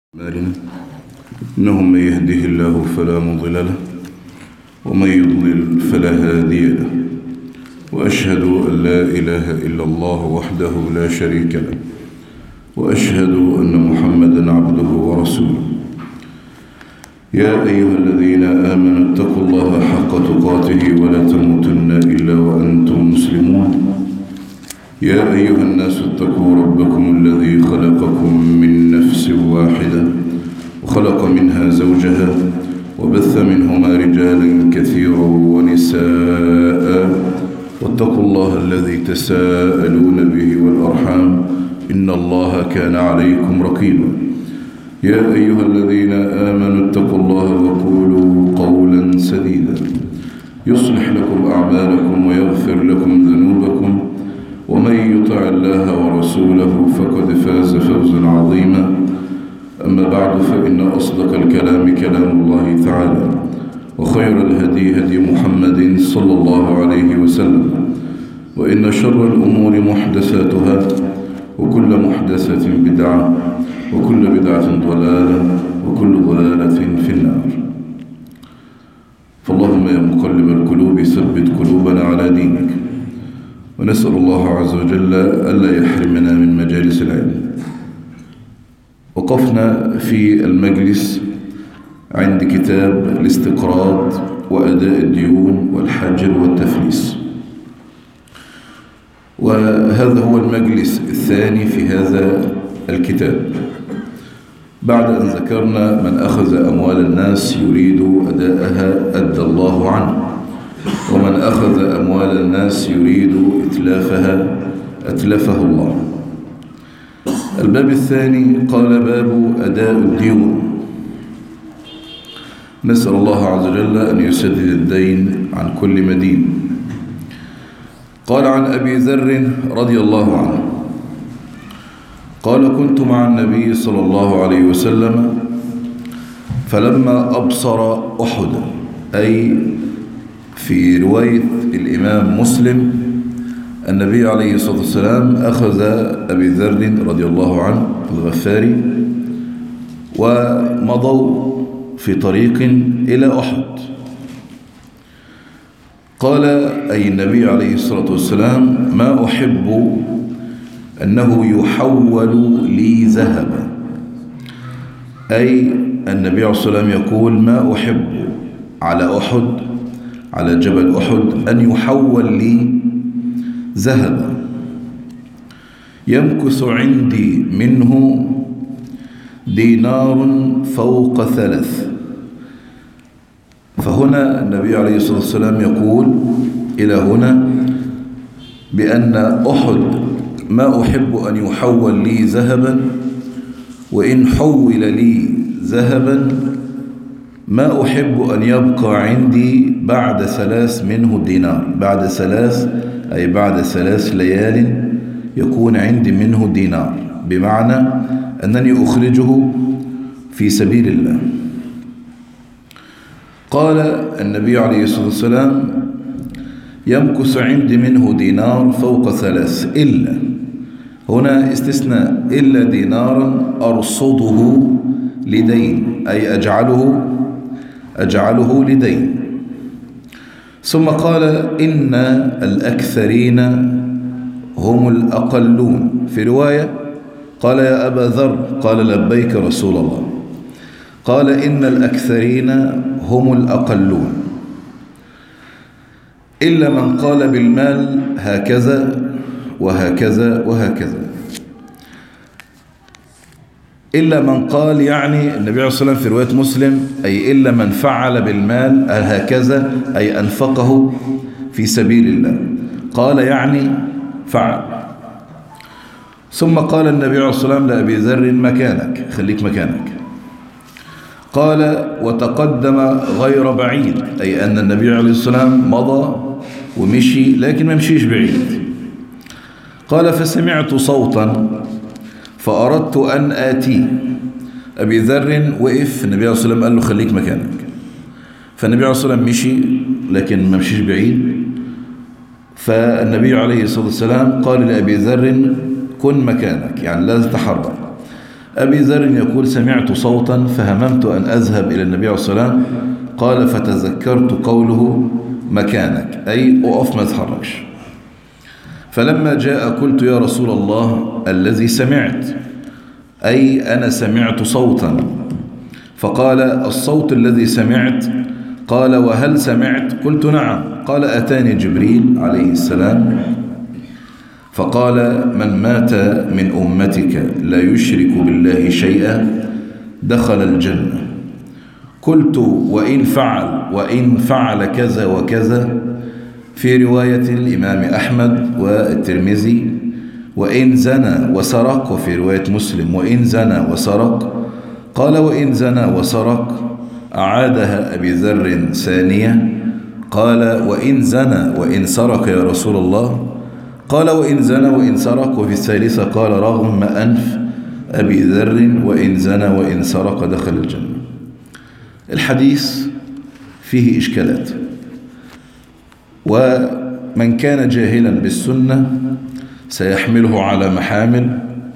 أعمالنا إنه من يهده الله فلا مضل له ومن يضلل فلا هادي له وأشهد أن لا إله إلا الله وحده لا شريك له وأشهد أن محمدا عبده ورسوله يا أيها الذين آمنوا اتقوا الله حق تقاته ولا تموتن إلا وأنتم مسلمون يا أيها الناس اتقوا ربكم الذي خلقكم من نفس واحدة وخلق منها زوجها وبث منهما رجالا كثيرا ونساء واتقوا الله الذي تساءلون به والأرحام إن الله كان عليكم رقيبا يا أيها الذين آمنوا اتقوا الله وقولوا قولا سديدا يصلح لكم أعمالكم ويغفر لكم ذنوبكم ومن يطع الله ورسوله فقد فاز فوزا عظيما أما بعد فإن أصدق الكلام كلام الله تعالى وخير الهدي هدي محمد صلى الله عليه وسلم وإن شر الأمور محدثاتها وكل محدثة بدعة وكل بدعة ضلالة وكل ضلالة في النار فاللهم يا مقلب القلوب ثبت قلوبنا على دينك ونسأل الله عز وجل ألا يحرمنا من مجالس العلم وقفنا في المجلس عند كتاب الاستقراض وأداء الديون والحجر والتفليس وهذا هو المجلس الثاني في هذا الكتاب بعد أن ذكرنا من أخذ أموال الناس يريد أداءها أدى الله عنه ومن أخذ أموال الناس يريد إتلافها أتلفه الله الباب الثاني قال باب أداء الديون نسأل الله عز وجل أن يسدد الدين عن كل مدين قال عن أبي ذر رضي الله عنه قال كنت مع النبي صلى الله عليه وسلم فلما أبصر أحد أي في رواية الإمام مسلم النبي عليه الصلاة والسلام أخذ أبي ذر رضي الله عنه الغفاري ومضوا في طريق إلى أحد قال أي النبي عليه الصلاة والسلام ما أحب أنه يحول لي ذهبا أي النبي عليه الصلاة والسلام يقول ما أحب على أحد على جبل أحد أن يحول لي ذهبا يمكث عندي منه دينار فوق ثلاث فهنا النبي عليه الصلاة والسلام يقول إلى هنا بأن أحد ما أحب أن يحول لي ذهبا وإن حول لي ذهبا ما أحب أن يبقى عندي بعد ثلاث منه دينار بعد ثلاث أي بعد ثلاث ليال يكون عندي منه دينار بمعنى أنني أخرجه في سبيل الله قال النبي عليه الصلاة والسلام يمكث عندي منه دينار فوق ثلاث إلا هنا استثناء إلا دينارا أرصده لدين أي أجعله أجعله لدين ثم قال إن الأكثرين هم الأقلون في رواية قال يا أبا ذر قال لبيك رسول الله قال إن الأكثرين هم الأقلون إلا من قال بالمال هكذا وهكذا وهكذا إلا من قال يعني النبي عليه الصلاة والسلام في رواية مسلم أي إلا من فعل بالمال هكذا أي أنفقه في سبيل الله قال يعني فعل ثم قال النبي عليه الصلاة والسلام لأبي ذر مكانك خليك مكانك قال وتقدم غير بعيد أي أن النبي عليه الصلاة والسلام مضى ومشي لكن ما مشيش بعيد قال فسمعت صوتا فأردت أن آتي أبي ذر وقف النبي عليه الصلاة والسلام قال له خليك مكانك فالنبي عليه الصلاة والسلام مشي لكن ما مشيش بعيد فالنبي عليه الصلاة والسلام قال لأبي ذر كن مكانك يعني لا تتحرك أبي ذر يقول سمعت صوتا فهممت أن أذهب إلى النبي عليه الصلاة والسلام قال فتذكرت قوله مكانك أي أقف ما تحركش فلما جاء قلت يا رسول الله الذي سمعت أي أنا سمعت صوتا فقال الصوت الذي سمعت قال وهل سمعت قلت نعم قال أتاني جبريل عليه السلام فقال من مات من أمتك لا يشرك بالله شيئا دخل الجنة قلت وإن فعل وإن فعل كذا وكذا في رواية الإمام أحمد والترمذي وإن زنى وسرق وفي رواية مسلم وإن زنى وسرق قال وإن زنى وسرق أعادها أبي ذر ثانية قال وإن زنى وإن سرق يا رسول الله قال وإن زنى وإن سرق وفي الثالثة قال رغم أنف أبي ذر وإن زنى وإن سرق دخل الجنة الحديث فيه إشكالات ومن كان جاهلا بالسنة سيحمله على محامل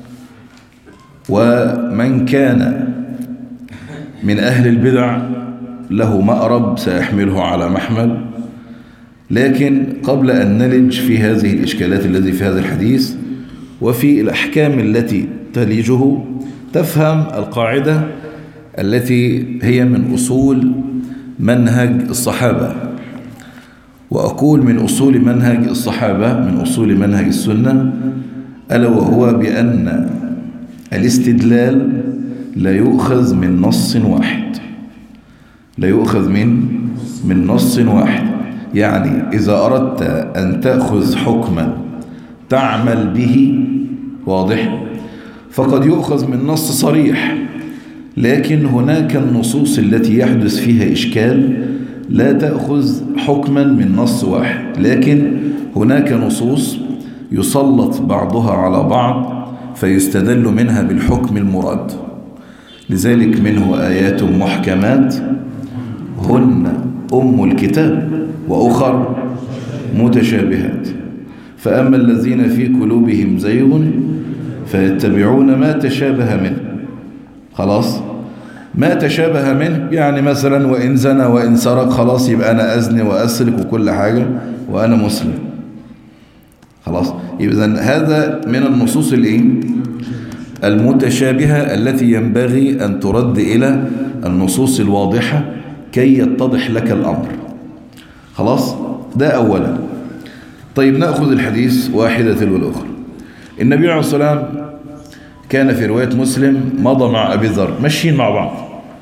ومن كان من أهل البدع له مأرب سيحمله على محمل لكن قبل أن نلج في هذه الإشكالات التي في هذا الحديث وفي الأحكام التي تليجه تفهم القاعدة التي هي من أصول منهج الصحابة وأقول من أصول منهج الصحابة من أصول منهج السنة ألا وهو بأن الاستدلال لا يؤخذ من نص واحد لا يؤخذ من من نص واحد يعني إذا أردت أن تأخذ حكما تعمل به واضح فقد يؤخذ من نص صريح لكن هناك النصوص التي يحدث فيها إشكال لا تأخذ حكما من نص واحد لكن هناك نصوص يسلط بعضها على بعض فيستدل منها بالحكم المراد لذلك منه آيات محكمات هن أم الكتاب وأخر متشابهات فأما الذين في قلوبهم زيغ فيتبعون ما تشابه منه خلاص ما تشابه منه يعني مثلا وإن زنى وإن سرق خلاص يبقى أنا أزني وأسرق وكل حاجة وأنا مسلم خلاص يبقى هذا من النصوص الإيه؟ المتشابهة التي ينبغي أن ترد إلى النصوص الواضحة كي يتضح لك الأمر خلاص ده أولا طيب نأخذ الحديث واحدة والأخرى النبي عليه الصلاة والسلام كان في رواية مسلم مضى مع أبي ذر ماشيين مع بعض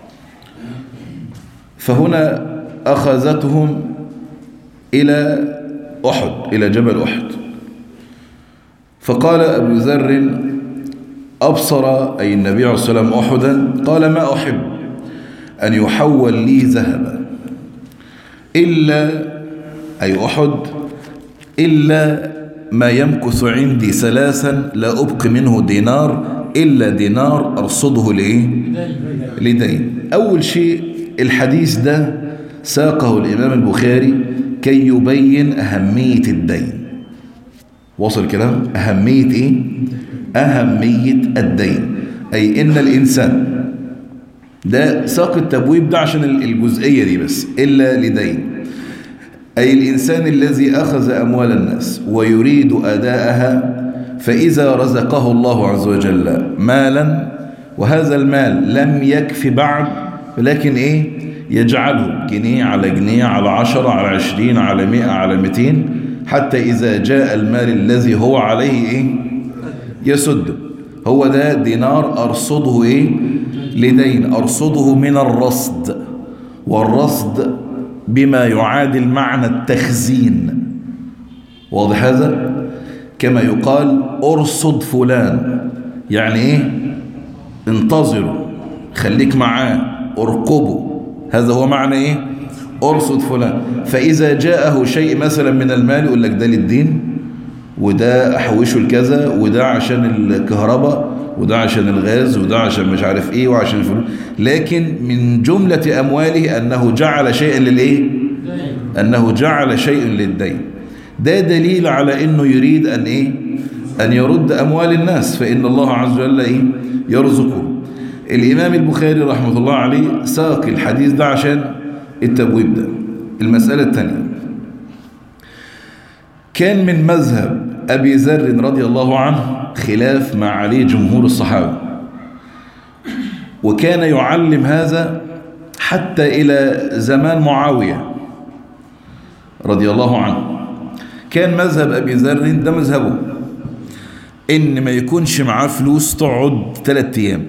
فهنا أخذتهم إلى أحد إلى جبل أحد فقال أبو ذر أبصر أي النبي عليه الصلاة والسلام أحدا قال ما أحب أن يحول لي ذهبا إلا أي أحد إلا ما يمكث عندي ثلاثا لا أبقي منه دينار إلا دينار أرصده لإيه لدين أول شيء الحديث ده ساقه الإمام البخاري كي يبين أهمية الدين وصل الكلام أهمية إيه أهمية الدين أي إن الإنسان ده ساق التبويب ده عشان الجزئية دي بس إلا لدين أي الإنسان الذي أخذ أموال الناس ويريد أداءها فإذا رزقه الله عز وجل مالا وهذا المال لم يكفي بعد ولكن إيه يجعله جنيه على جنيه على عشرة على عشرين على مئة على مئتين حتى إذا جاء المال الذي هو عليه إيه يسد هو ده دينار أرصده إيه لدين أرصده من الرصد والرصد بما يعادل معنى التخزين واضح هذا كما يقال أرصد فلان يعني إيه انتظروا خليك معاه ارقبوا هذا هو معنى إيه أرصد فلان فإذا جاءه شيء مثلا من المال يقول لك ده للدين وده أحوشه لكذا وده عشان الكهرباء وده عشان الغاز وده عشان مش عارف ايه وعشان الفلوس لكن من جملة أمواله أنه جعل شيئا للإيه أنه جعل شيء للدين ده دليل على أنه يريد أن إيه أن يرد أموال الناس فإن الله عز وجل إيه يرزقه الإمام البخاري رحمة الله عليه ساق الحديث ده عشان التبويب ده المسألة الثانية كان من مذهب أبي ذر رضي الله عنه خلاف ما عليه جمهور الصحابة وكان يعلم هذا حتى إلى زمان معاوية رضي الله عنه كان مذهب أبي ذر ده مذهبه إن ما يكونش معاه فلوس تقعد ثلاثة أيام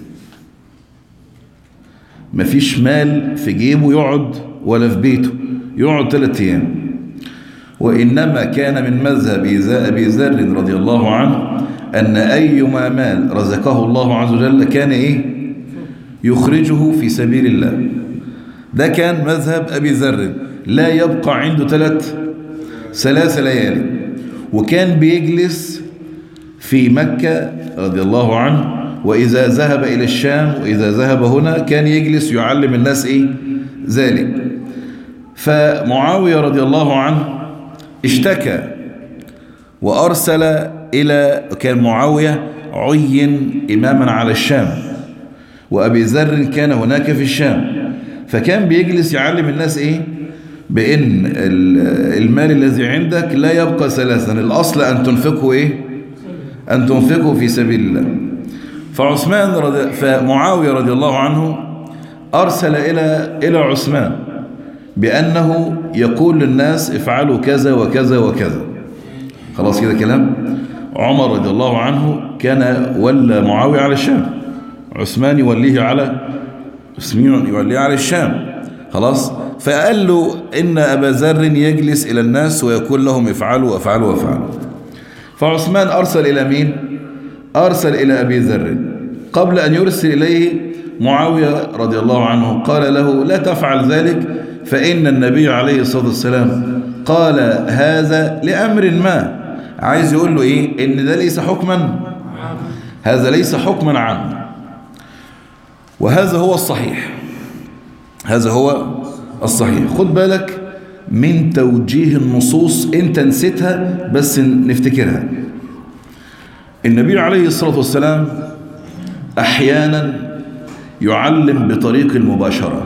مفيش مال في جيبه يقعد ولا في بيته يقعد ثلاثة أيام وإنما كان من مذهب أبي ذر رضي الله عنه أن أيما مال رزقه الله عز وجل كان إيه يخرجه في سبيل الله ده كان مذهب أبي ذر لا يبقى عنده ثلاث ثلاث ليالي وكان بيجلس في مكة رضي الله عنه وإذا ذهب إلى الشام وإذا ذهب هنا كان يجلس يعلم الناس إيه ذلك فمعاوية رضي الله عنه اشتكى وأرسل إلى كان معاوية عين إماما على الشام وأبي ذر كان هناك في الشام فكان بيجلس يعلم الناس إيه بأن المال الذي عندك لا يبقى ثلاثا الأصل أن تنفقه إيه أن تنفقه في سبيل الله فعثمان رضي فمعاوية رضي الله عنه أرسل إلى إلى عثمان بأنه يقول للناس افعلوا كذا وكذا وكذا خلاص كده كلام عمر رضي الله عنه كان ولى معاوية على الشام عثمان يوليه على عثمان يوليه على الشام خلاص فقال له إن أبا ذر يجلس إلى الناس ويقول لهم افعلوا وافعلوا وافعلوا فعثمان أرسل إلى مين أرسل إلى أبي ذر قبل أن يرسل إليه معاوية رضي الله عنه قال له لا تفعل ذلك فإن النبي عليه الصلاة والسلام قال هذا لأمر ما عايز يقول له إيه إن ده ليس حكما هذا ليس حكما عاما وهذا هو الصحيح هذا هو الصحيح خد بالك من توجيه النصوص انت نسيتها بس نفتكرها النبي عليه الصلاة والسلام احيانا يعلم بطريق المباشرة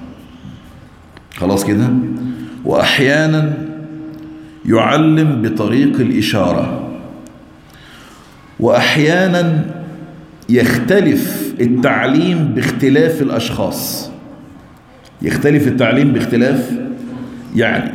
خلاص كده واحيانا يعلم بطريق الاشارة واحيانا يختلف التعليم باختلاف الاشخاص يختلف التعليم باختلاف يعني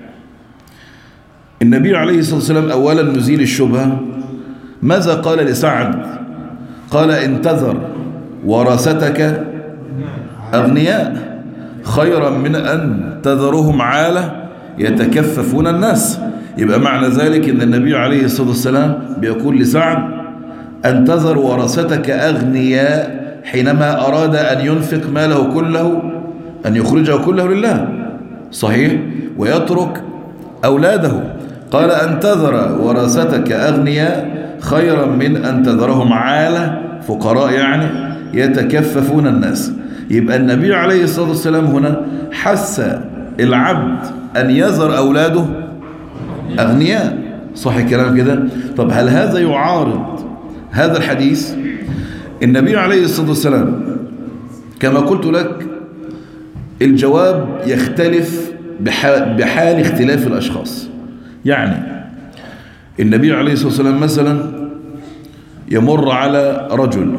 النبي عليه الصلاة والسلام أولا نزيل الشبهة ماذا قال لسعد قال انتظر ورثتك أغنياء خيرا من أن تذرهم عالة يتكففون الناس يبقى معنى ذلك أن النبي عليه الصلاة والسلام بيقول لسعد انتظر ورثتك أغنياء حينما أراد أن ينفق ماله كله أن يخرجه كله لله صحيح ويترك أولاده قال أن تذر ورثتك أغنياء خيرا من أن تذرهم عالة فقراء يعني يتكففون الناس يبقى النبي عليه الصلاة والسلام هنا حث العبد أن يذر أولاده أغنياء صح الكلام كده طب هل هذا يعارض هذا الحديث النبي عليه الصلاة والسلام كما قلت لك الجواب يختلف بحال اختلاف الأشخاص يعني النبي عليه الصلاة والسلام مثلا يمر على رجل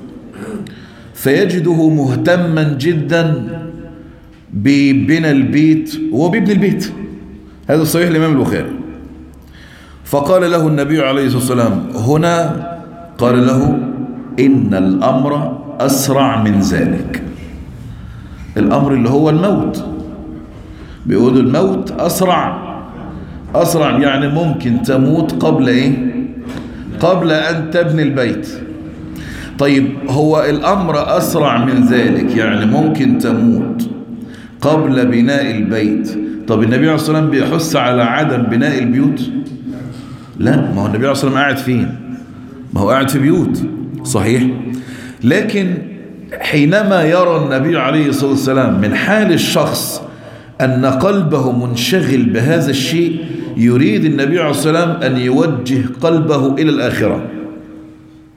فيجده مهتما جدا ببنى البيت وهو بيبني البيت هذا صحيح الإمام البخاري فقال له النبي عليه الصلاة والسلام هنا قال له إن الأمر أسرع من ذلك الأمر اللي هو الموت بيقولوا الموت أسرع أسرع يعني ممكن تموت قبل إيه قبل أن تبني البيت طيب هو الأمر أسرع من ذلك يعني ممكن تموت قبل بناء البيت طب النبي عليه الصلاة والسلام بيحث على عدم بناء البيوت لا ما هو النبي عليه الصلاة والسلام قاعد فين ما هو قاعد في بيوت صحيح لكن حينما يرى النبي عليه الصلاة والسلام من حال الشخص أن قلبه منشغل بهذا الشيء يريد النبي عليه الصلاة والسلام أن يوجه قلبه إلى الآخرة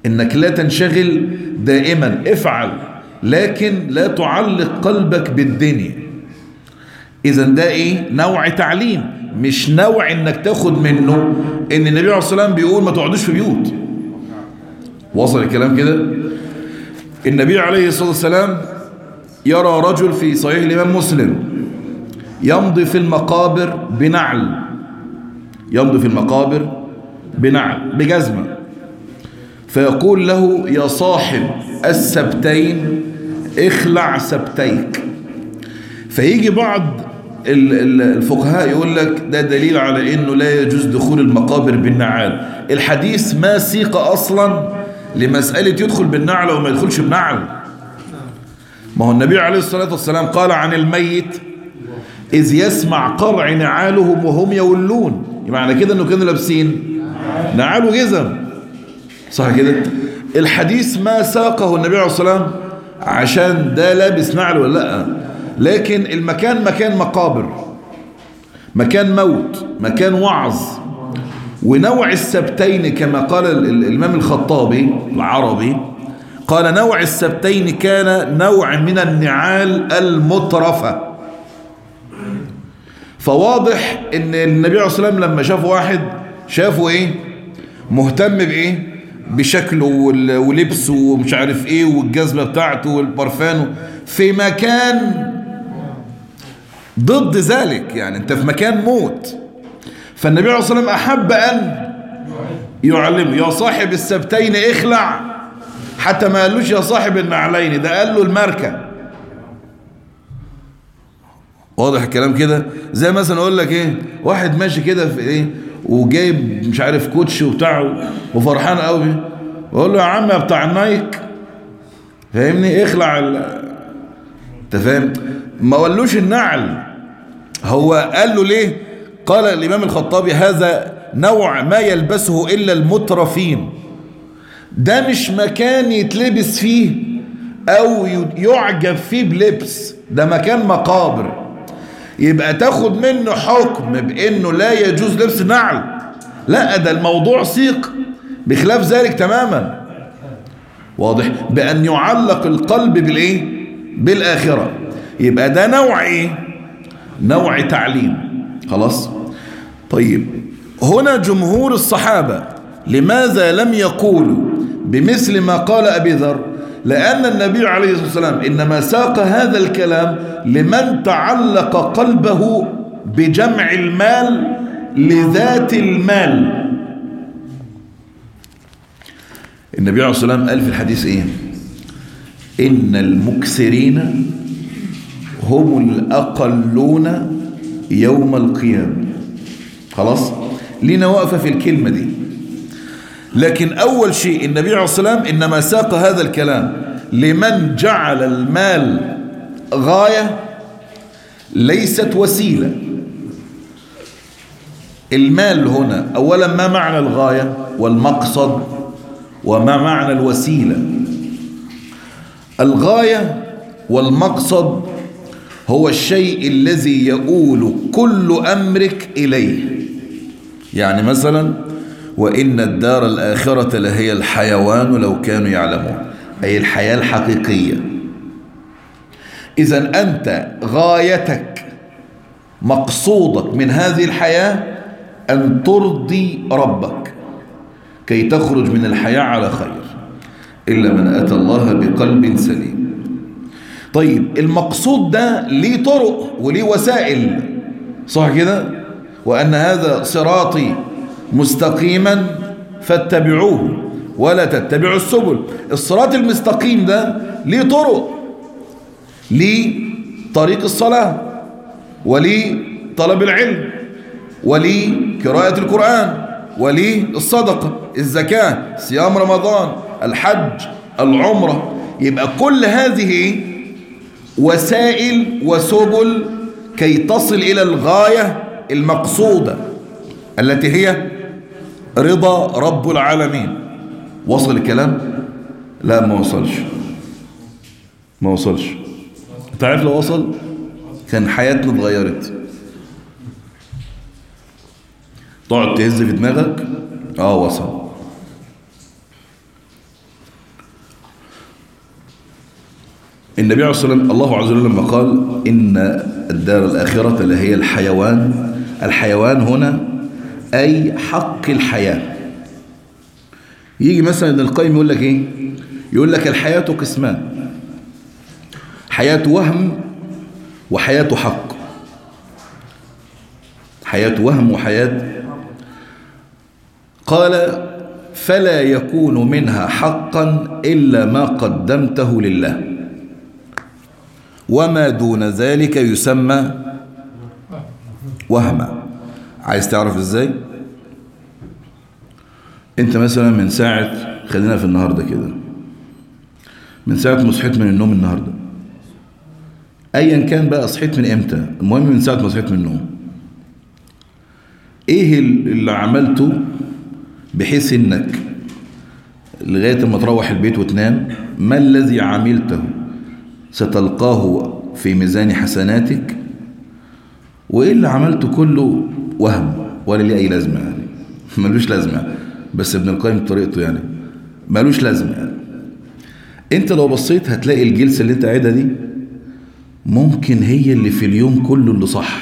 انك لا تنشغل دائما افعل لكن لا تعلق قلبك بالدنيا اذا ده ايه نوع تعليم مش نوع انك تاخد منه ان النبي عليه الصلاه والسلام بيقول ما تقعدوش في بيوت وصل الكلام كده النبي عليه الصلاه والسلام يرى رجل في صحيح الامام مسلم يمضي في المقابر بنعل يمضي في المقابر بنعل بجزمه فيقول له يا صاحب السبتين اخلع سبتيك فيجي بعض الفقهاء يقول لك ده دليل على انه لا يجوز دخول المقابر بالنعال الحديث ما سيق اصلا لمسألة يدخل بالنعل وما يدخلش بنعل ما هو النبي عليه الصلاة والسلام قال عن الميت إذ يسمع قرع نعالهم وهم يولون معنى كده انه كانوا لابسين نعال وجزم صح كده الحديث ما ساقه النبي عليه الصلاة والسلام عشان ده لابس نعل ولا لا لكن المكان مكان مقابر مكان موت مكان وعظ ونوع السبتين كما قال الإمام الخطابي العربي قال نوع السبتين كان نوع من النعال المترفة فواضح ان النبي عليه الصلاة والسلام لما شاف واحد شافه ايه مهتم بايه بشكله ولبسه ومش عارف ايه والجزمة بتاعته والبرفان في مكان ضد ذلك يعني انت في مكان موت فالنبي عليه الصلاة والسلام أحب أن يعلمه يا صاحب السبتين اخلع حتى ما قالوش يا صاحب النعلين ده قال له الماركة واضح الكلام كده زي مثلا اقول لك ايه واحد ماشي كده في ايه وجايب مش عارف كوتش وبتاعه وفرحان قوي بقول له يا عم يا بتاع النايك فاهمني اخلع انت فاهم ما قالوش النعل هو قال له ليه قال الامام الخطابي هذا نوع ما يلبسه الا المترفين ده مش مكان يتلبس فيه او يعجب فيه بلبس ده مكان مقابر يبقى تاخد منه حكم بانه لا يجوز لبس نعل لا ده الموضوع سيق بخلاف ذلك تماما واضح بان يعلق القلب بالايه بالاخره يبقى ده نوع ايه نوع تعليم خلاص طيب هنا جمهور الصحابه لماذا لم يقولوا بمثل ما قال ابي ذر لأن النبي عليه الصلاة والسلام إنما ساق هذا الكلام لمن تعلق قلبه بجمع المال لذات المال النبي عليه الصلاة والسلام قال في الحديث إيه إن المكسرين هم الأقلون يوم القيامة خلاص لينا وقفة في الكلمة دي لكن أول شيء النبي عليه الصلاة والسلام إنما ساق هذا الكلام لمن جعل المال غاية ليست وسيلة المال هنا أولا ما معنى الغاية والمقصد وما معنى الوسيلة الغاية والمقصد هو الشيء الذي يؤول كل أمرك إليه يعني مثلا وإن الدار الآخرة لهي الحيوان لو كانوا يعلمون أي الحياة الحقيقية إذا أنت غايتك مقصودك من هذه الحياة أن ترضي ربك كي تخرج من الحياة على خير إلا من أتى الله بقلب سليم طيب المقصود ده ليه طرق وليه وسائل صح كده وأن هذا صراطي مستقيما فاتبعوه ولا تتبعوا السبل الصراط المستقيم ده ليه طرق ليه طريق الصلاة وليه طلب العلم وليه قراءة القرآن وليه الصدقة الزكاة صيام رمضان الحج العمرة يبقى كل هذه وسائل وسبل كي تصل إلى الغاية المقصودة التي هي رضا رب العالمين وصل الكلام لا ما وصلش ما وصلش انت عارف لو وصل كان حياتنا اتغيرت تقعد تهز في دماغك اه وصل النبي عليه الصلاة والسلام الله عز وجل لما قال إن الدار الآخرة اللي هي الحيوان الحيوان هنا أي حق الحياة يجي مثلا ابن القيم يقول لك إيه يقول لك الحياة قسمان حياة وهم وحياة حق حياة وهم وحياة قال فلا يكون منها حقا إلا ما قدمته لله وما دون ذلك يسمى وهما عايز تعرف ازاي انت مثلا من ساعة خلينا في النهاردة كده من ساعة ما صحيت من النوم النهاردة ايا كان بقى صحيت من امتى المهم من ساعة ما صحيت من النوم ايه اللي عملته بحيث انك لغاية ما تروح البيت وتنام ما الذي عملته ستلقاه في ميزان حسناتك وايه اللي عملته كله وهم ولا ليه اي لازمه يعني ملوش لازمه بس ابن القيم طريقته يعني ملوش لازمه يعني انت لو بصيت هتلاقي الجلسه اللي انت قاعدها دي ممكن هي اللي في اليوم كله اللي صح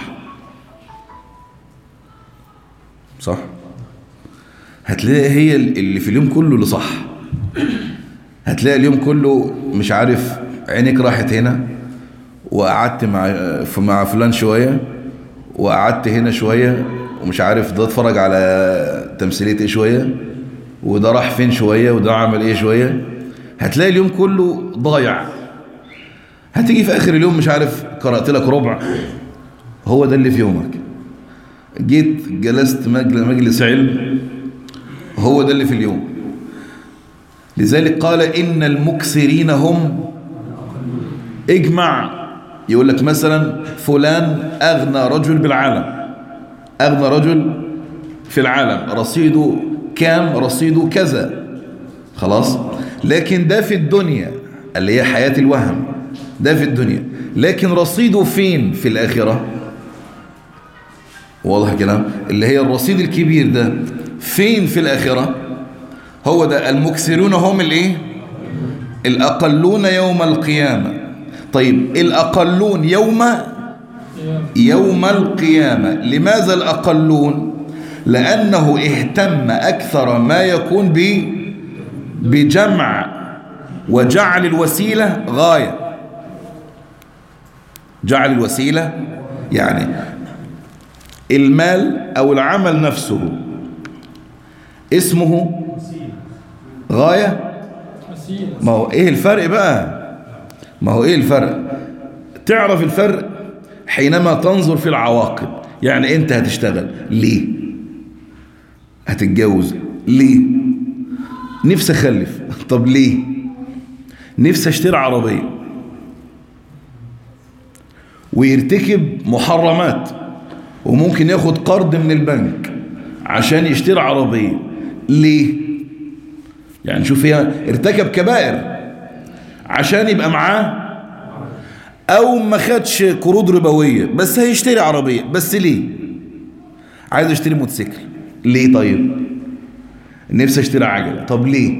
صح هتلاقي هي اللي في اليوم كله اللي صح هتلاقي اليوم كله مش عارف عينك راحت هنا وقعدت مع مع فلان شويه وقعدت هنا شويه ومش عارف ده اتفرج على تمثيليه ايه شويه وده راح فين شويه وده عمل ايه شويه هتلاقي اليوم كله ضايع هتيجي في اخر اليوم مش عارف قرات لك ربع هو ده اللي في يومك جيت جلست مجلس علم هو ده اللي في اليوم لذلك قال إن المكثرين هم اجمع يقول لك مثلا فلان أغنى رجل بالعالم أغنى رجل في العالم رصيده كام رصيده كذا خلاص لكن ده في الدنيا اللي هي حياة الوهم ده في الدنيا لكن رصيده فين في الآخرة واضح كلام اللي هي الرصيد الكبير ده فين في الآخرة هو ده المكسرون هم الايه الأقلون يوم القيامة طيب الأقلون يوم يوم القيامة لماذا الأقلون لأنه اهتم أكثر ما يكون ب بجمع وجعل الوسيلة غاية جعل الوسيلة يعني المال أو العمل نفسه اسمه غاية ما هو ايه الفرق بقى ما هو ايه الفرق تعرف الفرق حينما تنظر في العواقب يعني انت هتشتغل ليه هتتجوز ليه نفسي اخلف طب ليه نفسي اشتري عربية ويرتكب محرمات وممكن ياخد قرض من البنك عشان يشتري عربية ليه يعني شوف فيها ارتكب كبائر عشان يبقى معاه او ما خدش قروض ربويه بس هيشتري عربيه بس ليه عايز اشتري موتوسيكل ليه طيب نفسي اشتري عجله طب ليه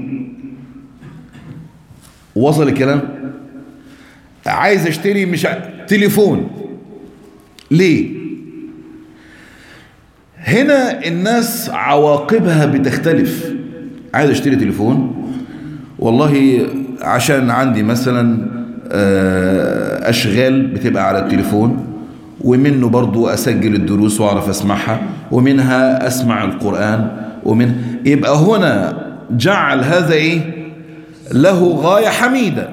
وصل الكلام عايز اشتري مش ع... تليفون ليه هنا الناس عواقبها بتختلف عايز اشتري تليفون والله عشان عندي مثلا اشغال بتبقى على التليفون ومنه برضو اسجل الدروس واعرف اسمعها ومنها اسمع القرآن ومن يبقى هنا جعل هذا ايه له غاية حميدة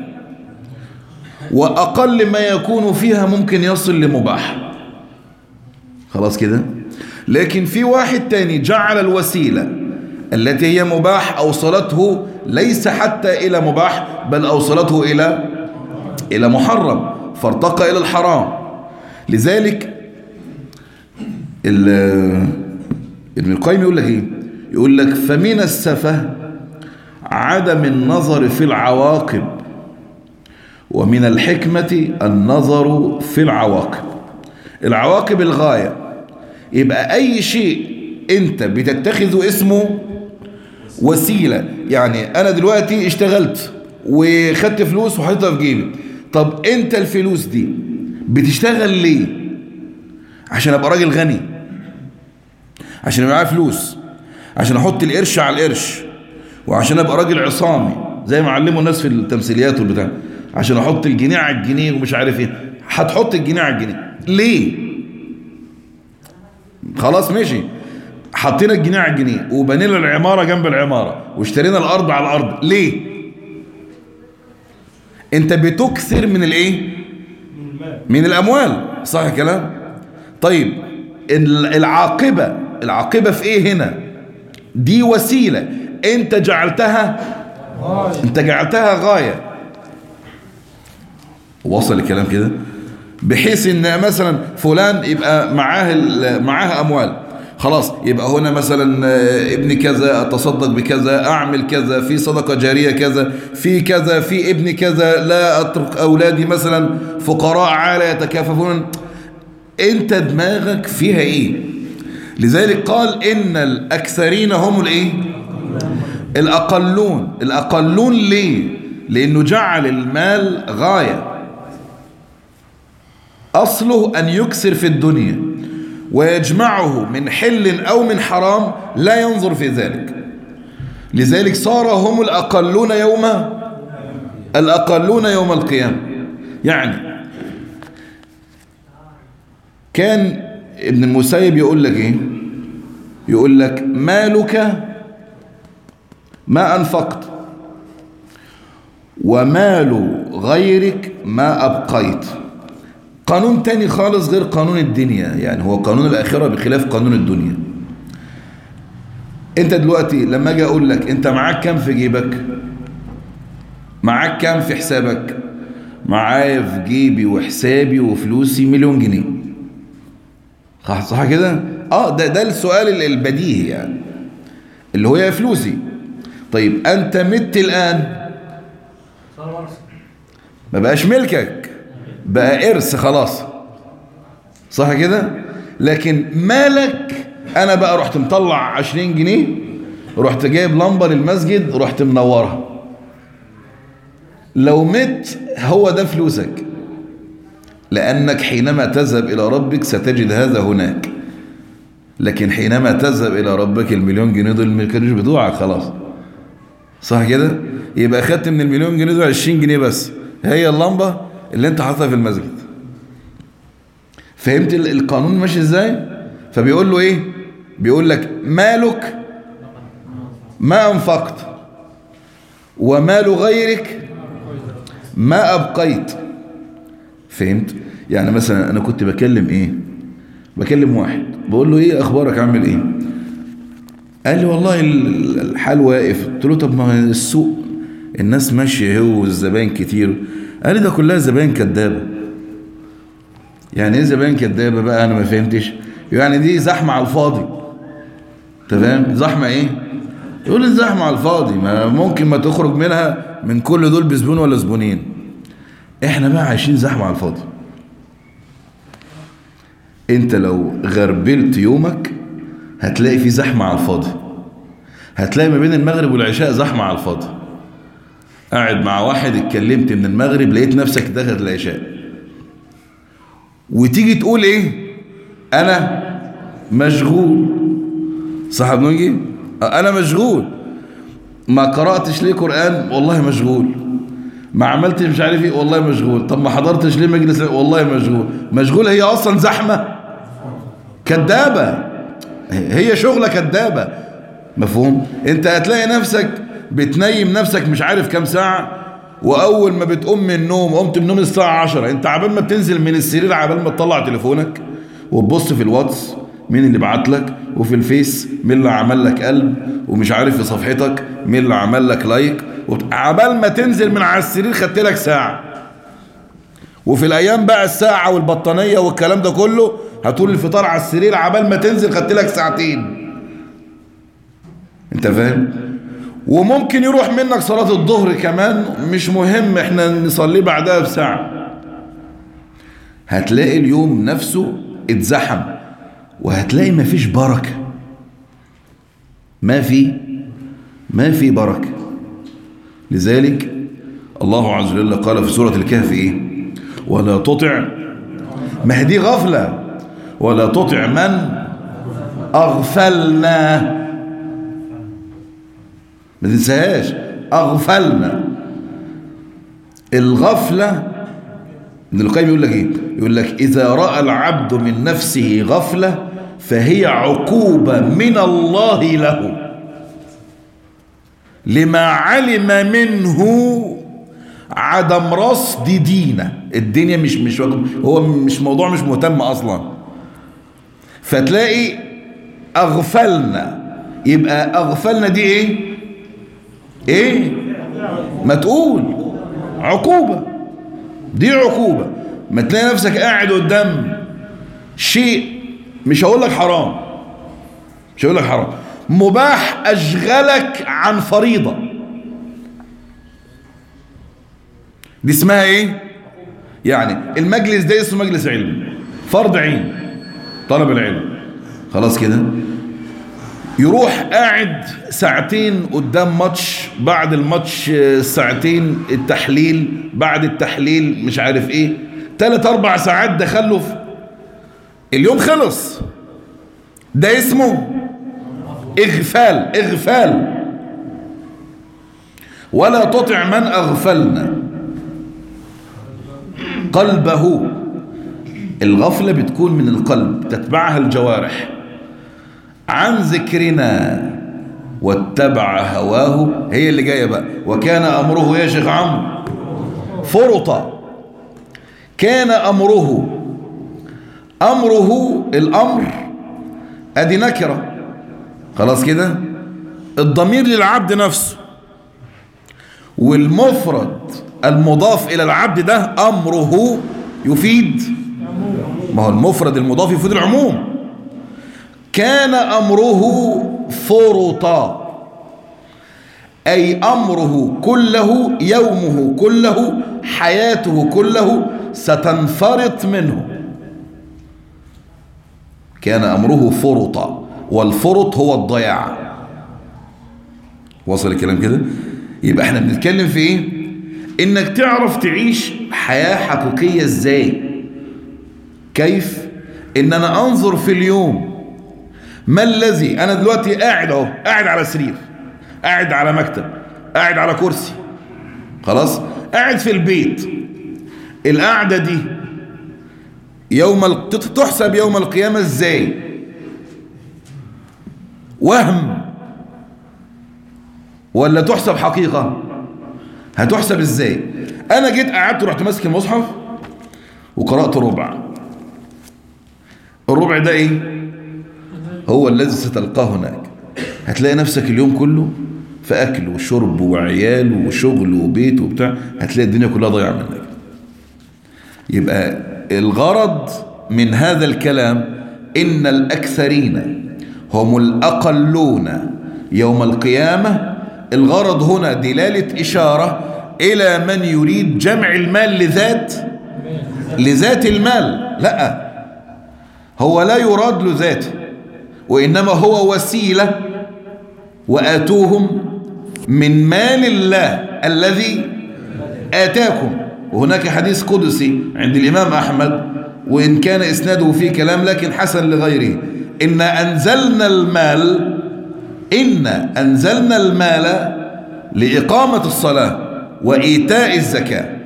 واقل ما يكون فيها ممكن يصل لمباح خلاص كده لكن في واحد تاني جعل الوسيلة التي هي مباح أوصلته ليس حتى إلى مباح بل أوصلته إلى إلى محرم فارتقى إلى الحرام لذلك ابن القيم يقول لك إيه يقول لك فمن السفه عدم النظر في العواقب ومن الحكمة النظر في العواقب العواقب الغاية يبقى أي شيء أنت بتتخذه اسمه وسيلة يعني أنا دلوقتي اشتغلت وخدت فلوس وحطيتها في جيبي طب انت الفلوس دي بتشتغل ليه عشان ابقى راجل غني عشان يبقى معايا فلوس عشان احط القرش على القرش وعشان ابقى راجل عصامي زي ما علموا الناس في التمثيليات والبتاع عشان احط الجنيه على الجنيه ومش عارف ايه هتحط الجنيه على الجنيه ليه خلاص ماشي حطينا الجنيه على الجنيه وبنينا العمارة جنب العمارة واشترينا الارض على الارض ليه انت بتكثر من الايه من الاموال صح الكلام طيب العاقبة العاقبة في ايه هنا دي وسيلة انت جعلتها انت جعلتها غاية وصل الكلام كده بحيث ان مثلا فلان يبقى معاه معاه اموال خلاص يبقى هنا مثلا ابن كذا اتصدق بكذا اعمل كذا في صدقة جارية كذا في كذا في ابن كذا لا اترك اولادي مثلا فقراء عالة يتكاففون انت دماغك فيها ايه لذلك قال ان الاكثرين هم الايه الاقلون الاقلون ليه لانه جعل المال غاية اصله ان يكسر في الدنيا ويجمعه من حل او من حرام لا ينظر في ذلك لذلك صار هم الاقلون يوم الاقلون يوم القيامة يعني كان ابن المسيب يقول لك ايه يقول لك مالك ما انفقت ومال غيرك ما ابقيت قانون تاني خالص غير قانون الدنيا يعني هو قانون الاخرة بخلاف قانون الدنيا انت دلوقتي لما اجي اقول لك انت معاك كام في جيبك معاك كام في حسابك معايا في جيبي وحسابي وفلوسي مليون جنيه صح كده اه ده ده السؤال البديهي يعني اللي هو يا فلوسي طيب انت مت الان ما بقاش ملكك بقى ارث خلاص صح كده لكن مالك انا بقى رحت مطلع 20 جنيه رحت جايب لمبه للمسجد رحت منورها لو مت هو ده فلوسك لأنك حينما تذهب إلى ربك ستجد هذا هناك لكن حينما تذهب إلى ربك المليون جنيه دول ما كانوش بتوعك خلاص صح كده يبقى خدت من المليون جنيه دول 20 جنيه بس هي اللمبة اللي انت حاطها في المسجد فهمت القانون ماشي ازاي فبيقول له ايه بيقول لك مالك ما انفقت ومال غيرك ما ابقيت فهمت يعني مثلا انا كنت بكلم ايه بكلم واحد بقول له ايه اخبارك عامل ايه قال لي والله الحال واقف قلت له طب ما السوق الناس ماشيه هو والزباين كتير قال لي ده كلها زباين كدابه يعني ايه زباين كدابه بقى انا ما فهمتش يعني دي زحمه على الفاضي تمام زحمه ايه يقول لي زحمه على الفاضي ما ممكن ما تخرج منها من كل دول بزبون ولا زبونين احنا بقى عايشين زحمه على الفاضي انت لو غربلت يومك هتلاقي في زحمه على الفاضي هتلاقي ما بين المغرب والعشاء زحمه على الفاضي قاعد مع واحد اتكلمت من المغرب لقيت نفسك دخلت العشاء وتيجي تقول ايه انا مشغول صاحب نجي انا مشغول ما قرأتش ليه قرآن والله مشغول ما عملتش مش عارف ايه والله مشغول طب ما حضرتش ليه مجلس والله مشغول مشغول هي اصلا زحمة كدابة هي شغلة كدابة مفهوم انت هتلاقي نفسك بتنيم نفسك مش عارف كام ساعة واول ما بتقوم من النوم قمت من النوم الساعة 10 انت عبال ما بتنزل من السرير عبال ما تطلع تليفونك وتبص في الواتس مين اللي بعت لك وفي الفيس مين اللي عمل لك قلب ومش عارف في صفحتك مين اللي عمل لك لايك عبال ما تنزل من على السرير خدت لك ساعة وفي الايام بقى الساعة والبطانية والكلام ده كله هتقول الفطار على السرير عبال ما تنزل خدت لك ساعتين انت فاهم وممكن يروح منك صلاة الظهر كمان مش مهم احنا نصلي بعدها بساعة هتلاقي اليوم نفسه اتزحم وهتلاقي مفيش بركة ما في ما في بركة لذلك الله عز وجل قال في سورة الكهف ايه ولا تطع ما هي دي غفلة ولا تطع من أغفلنا ما تنساهاش أغفلنا الغفلة ابن القيم يقول لك ايه يقول لك إذا رأى العبد من نفسه غفلة فهي عقوبة من الله له لما علم منه عدم رصد دينه الدنيا مش مش هو مش موضوع مش مهتم اصلا فتلاقي اغفلنا يبقى اغفلنا دي ايه ايه ما تقول عقوبة دي عقوبة ما تلاقي نفسك قاعد قدام شيء مش هقول لك حرام مش هقول لك حرام مباح اشغلك عن فريضة دي اسمها ايه يعني المجلس ده اسمه مجلس علم فرض عين طلب العلم خلاص كده يروح قاعد ساعتين قدام ماتش بعد الماتش ساعتين التحليل بعد التحليل مش عارف ايه تلات اربع ساعات دخله في اليوم خلص ده اسمه اغفال اغفال ولا تطع من اغفلنا قلبه الغفلة بتكون من القلب تتبعها الجوارح عن ذكرنا واتبع هواه هي اللي جاية بقى وكان أمره يا شيخ عمرو فرطا كان أمره أمره الأمر أدي نكرة خلاص كده الضمير للعبد نفسه والمفرد المضاف إلى العبد ده أمره يفيد ما هو المفرد المضاف يفيد العموم كان أمره فرطا أي أمره كله يومه كله حياته كله ستنفرط منه كان أمره فرطا والفرط هو الضياع وصل الكلام كده يبقى احنا بنتكلم في ايه انك تعرف تعيش حياة حقيقية ازاي كيف ان انا انظر في اليوم ما الذي انا دلوقتي قاعد اهو قاعد على سرير قاعد على مكتب قاعد على كرسي خلاص قاعد في البيت القعدة دي يوم ال... تحسب يوم القيامة ازاي وهم ولا تحسب حقيقة هتحسب ازاي انا جيت قعدت ورحت ماسك المصحف وقرأت ربع الربع ده ايه هو الذي ستلقاه هناك هتلاقي نفسك اليوم كله في اكل وشرب وعيال وشغل وبيت وبتاع هتلاقي الدنيا كلها ضايعه منك يبقى الغرض من هذا الكلام ان الاكثرين هم الاقلون يوم القيامه الغرض هنا دلاله اشاره الى من يريد جمع المال لذات لذات المال لا هو لا يراد لذاته وإنما هو وسيلة وآتوهم من مال الله الذي آتاكم وهناك حديث قدسي عند الإمام أحمد وإن كان إسناده فيه كلام لكن حسن لغيره إن أنزلنا المال إن أنزلنا المال لإقامة الصلاة وإيتاء الزكاة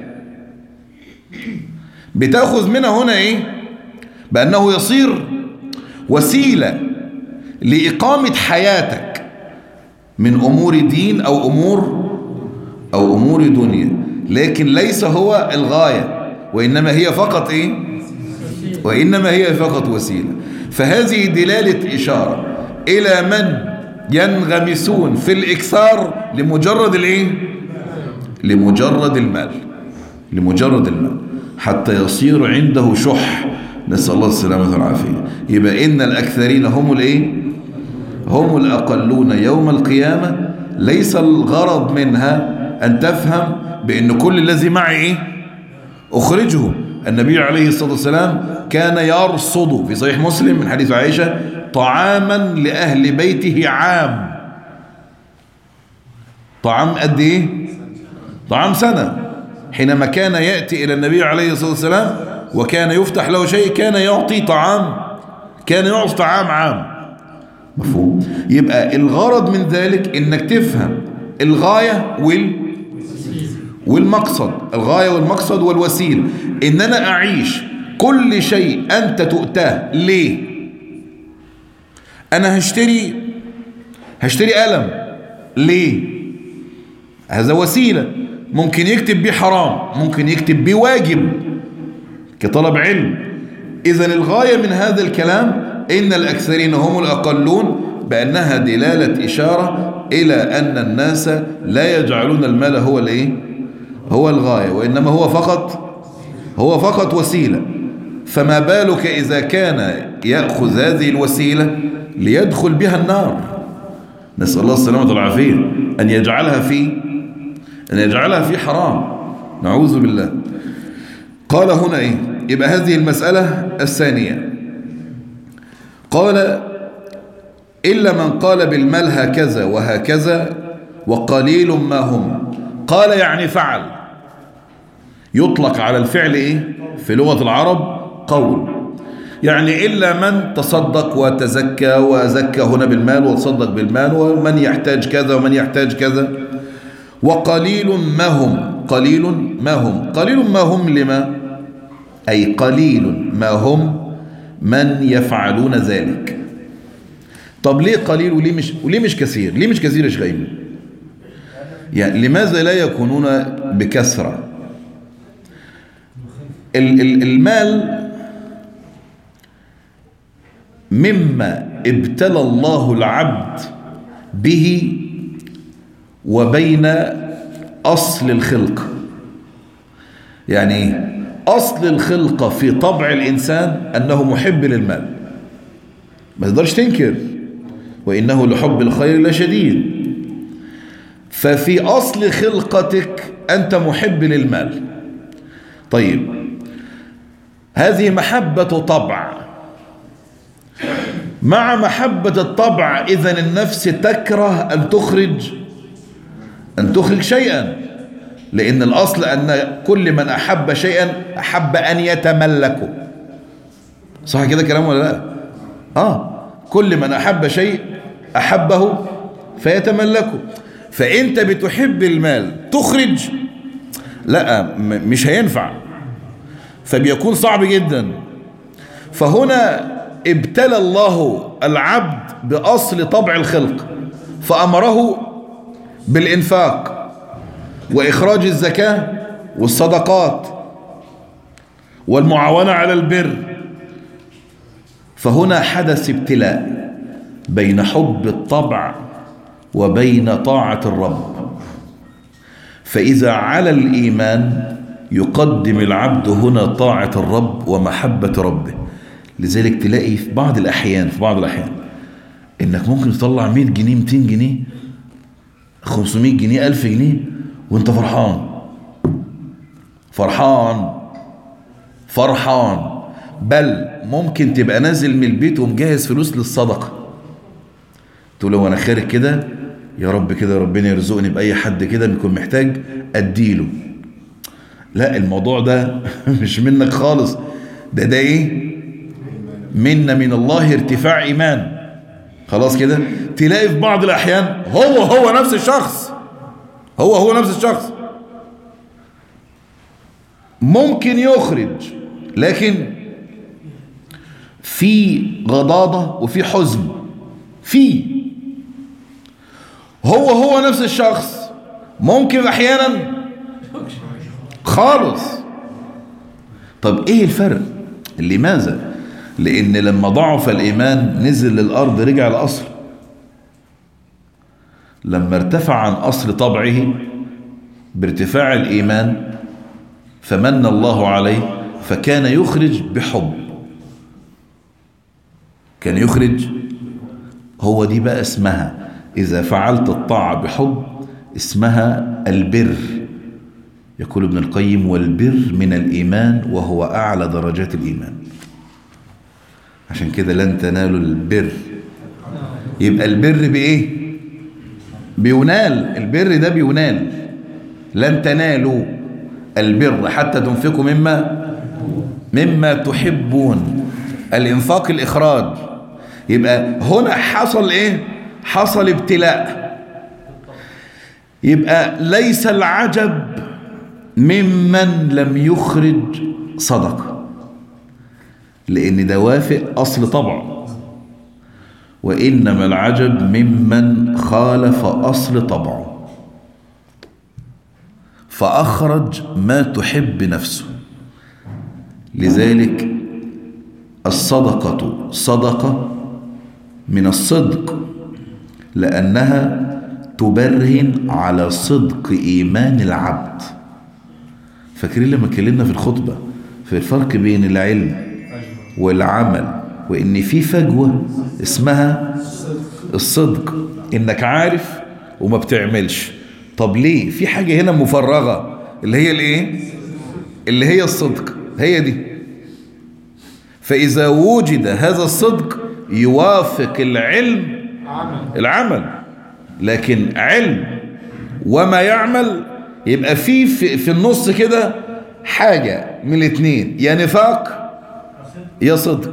بتأخذ منها هنا إيه بأنه يصير وسيلة لإقامة حياتك من أمور دين أو أمور أو أمور دنيا لكن ليس هو الغاية وإنما هي فقط إيه وإنما هي فقط وسيلة فهذه دلالة إشارة إلى من ينغمسون في الإكثار لمجرد الإيه لمجرد المال لمجرد المال حتى يصير عنده شح نسأل الله السلامة والعافية يبقى إن الأكثرين هم الإيه هم الأقلون يوم القيامة ليس الغرض منها أن تفهم بأن كل الذي معي إيه أخرجه النبي عليه الصلاة والسلام كان يرصد في صحيح مسلم من حديث عائشة طعاما لأهل بيته عام طعام قد إيه طعام سنة حينما كان يأتي إلى النبي عليه الصلاة والسلام وكان يفتح له شيء كان يعطي طعام كان يعطي طعام عام مفهوم يبقى الغرض من ذلك انك تفهم الغاية وال والمقصد الغاية والمقصد والوسيلة ان انا اعيش كل شيء انت تؤتاه ليه انا هشتري هشتري قلم ليه هذا وسيلة ممكن يكتب بيه حرام ممكن يكتب بيه واجب كطلب علم اذا الغاية من هذا الكلام ان الاكثرين هم الاقلون بانها دلالة اشارة الى ان الناس لا يجعلون المال هو الايه هو الغاية وانما هو فقط هو فقط وسيلة فما بالك اذا كان يأخذ هذه الوسيلة ليدخل بها النار نسأل الله السلامة والعافية أن يجعلها في أن يجعلها في حرام نعوذ بالله قال هنا إيه يبقى هذه المسألة الثانية قال إلا من قال بالمال هكذا وهكذا وقليل ما هم قال يعني فعل يطلق على الفعل إيه في لغة العرب قول يعني إلا من تصدق وتزكى وزكى هنا بالمال وتصدق بالمال ومن يحتاج كذا ومن يحتاج كذا وقليل ما هم قليل ما هم قليل ما هم لما أي قليل ما هم من يفعلون ذلك طب ليه قليل وليه مش, وليه مش كثير ليه مش كثير يا شيخ أيمن؟ يعني لماذا لا يكونون بكثرة ال- ال- المال مما ابتلى الله العبد به وبين أصل الخلق يعني ايه أصل الخلقة في طبع الإنسان أنه محب للمال ما تقدرش تنكر وإنه لحب الخير لشديد ففي أصل خلقتك أنت محب للمال طيب هذه محبة طبع مع محبة الطبع إذن النفس تكره أن تخرج أن تخرج شيئا لأن الأصل أن كل من أحب شيئا أحب أن يتملكه صح كده كلام ولا لا آه كل من أحب شيء أحبه فيتملكه فأنت بتحب المال تخرج لا م- مش هينفع فبيكون صعب جدا فهنا ابتلى الله العبد بأصل طبع الخلق فأمره بالإنفاق وإخراج الزكاة والصدقات والمعاونة على البر فهنا حدث ابتلاء بين حب الطبع وبين طاعة الرب فإذا على الإيمان يقدم العبد هنا طاعة الرب ومحبة ربه لذلك تلاقي في بعض الأحيان في بعض الأحيان إنك ممكن تطلع 100 جنيه 200 جنيه 500 جنيه 1000 جنيه وانت فرحان فرحان فرحان بل ممكن تبقى نازل من البيت ومجهز فلوس للصدقة تقول له وانا خارج كده يا رب كده ربنا يرزقني بأي حد كده بيكون محتاج أديله لا الموضوع ده مش منك خالص ده ده ايه منا من الله ارتفاع إيمان خلاص كده تلاقي في بعض الأحيان هو هو نفس الشخص هو هو نفس الشخص ممكن يخرج لكن في غضاضة وفي حزن في هو هو نفس الشخص ممكن احيانا خالص طب ايه الفرق لماذا لان لما ضعف الايمان نزل للارض رجع لاصل لما ارتفع عن اصل طبعه بارتفاع الايمان فمن الله عليه فكان يخرج بحب كان يخرج هو دي بقى اسمها إذا فعلت الطاعة بحب اسمها البر يقول ابن القيم والبر من الإيمان وهو أعلى درجات الإيمان عشان كده لن تنالوا البر يبقى البر بإيه بينال البر ده بينال لن تنالوا البر حتى تنفقوا مما مما تحبون الانفاق الاخراج يبقى هنا حصل ايه حصل ابتلاء يبقى ليس العجب ممن لم يخرج صدقه لان ده وافق اصل طبعه وانما العجب ممن خالف اصل طبعه فاخرج ما تحب نفسه لذلك الصدقه صدقه من الصدق لانها تبرهن على صدق ايمان العبد فاكرين لما اتكلمنا في الخطبه في الفرق بين العلم والعمل وان في فجوه اسمها الصدق انك عارف وما بتعملش طب ليه في حاجه هنا مفرغه اللي هي الايه اللي هي الصدق هي دي فاذا وجد هذا الصدق يوافق العلم العمل لكن علم وما يعمل يبقى في في, في النص كده حاجه من الاثنين يا نفاق يا صدق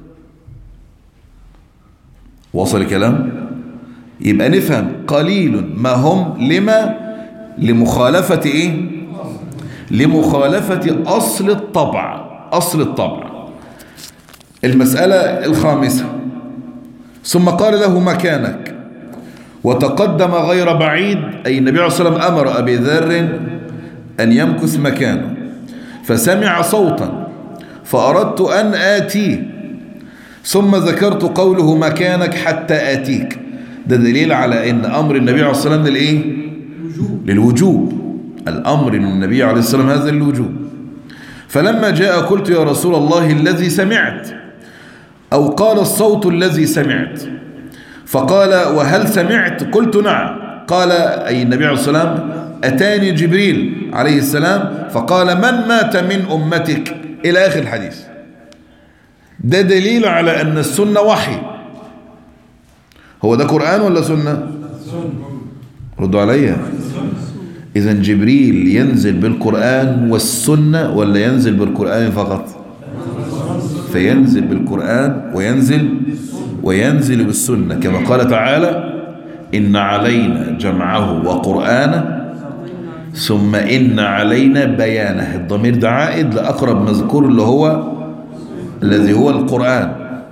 وصل الكلام يبقى نفهم قليل ما هم لما لمخالفة ايه لمخالفة اصل الطبع اصل الطبع المسألة الخامسة ثم قال له مكانك وتقدم غير بعيد أي النبي عليه الصلاة والسلام أمر أبي ذر أن يمكث مكانه فسمع صوتا فأردت أن آتيه ثم ذكرت قوله مكانك حتى آتيك ده دليل على أن أمر النبي عليه الصلاة والسلام للإيه؟ للوجوب الأمر للنبي عليه الصلاة والسلام هذا للوجوب فلما جاء قلت يا رسول الله الذي سمعت أو قال الصوت الذي سمعت فقال وهل سمعت قلت نعم قال أي النبي عليه الصلاة والسلام أتاني جبريل عليه السلام فقال من مات من أمتك إلى آخر الحديث ده دليل على أن السنة وحي هو ده قرآن ولا سنة ردوا عليا إذا جبريل ينزل بالقرآن والسنة ولا ينزل بالقرآن فقط فينزل بالقرآن وينزل وينزل بالسنة كما قال تعالى إن علينا جمعه وقرآنه ثم إن علينا بيانه الضمير ده عائد لأقرب مذكور اللي هو الذي هو القرآن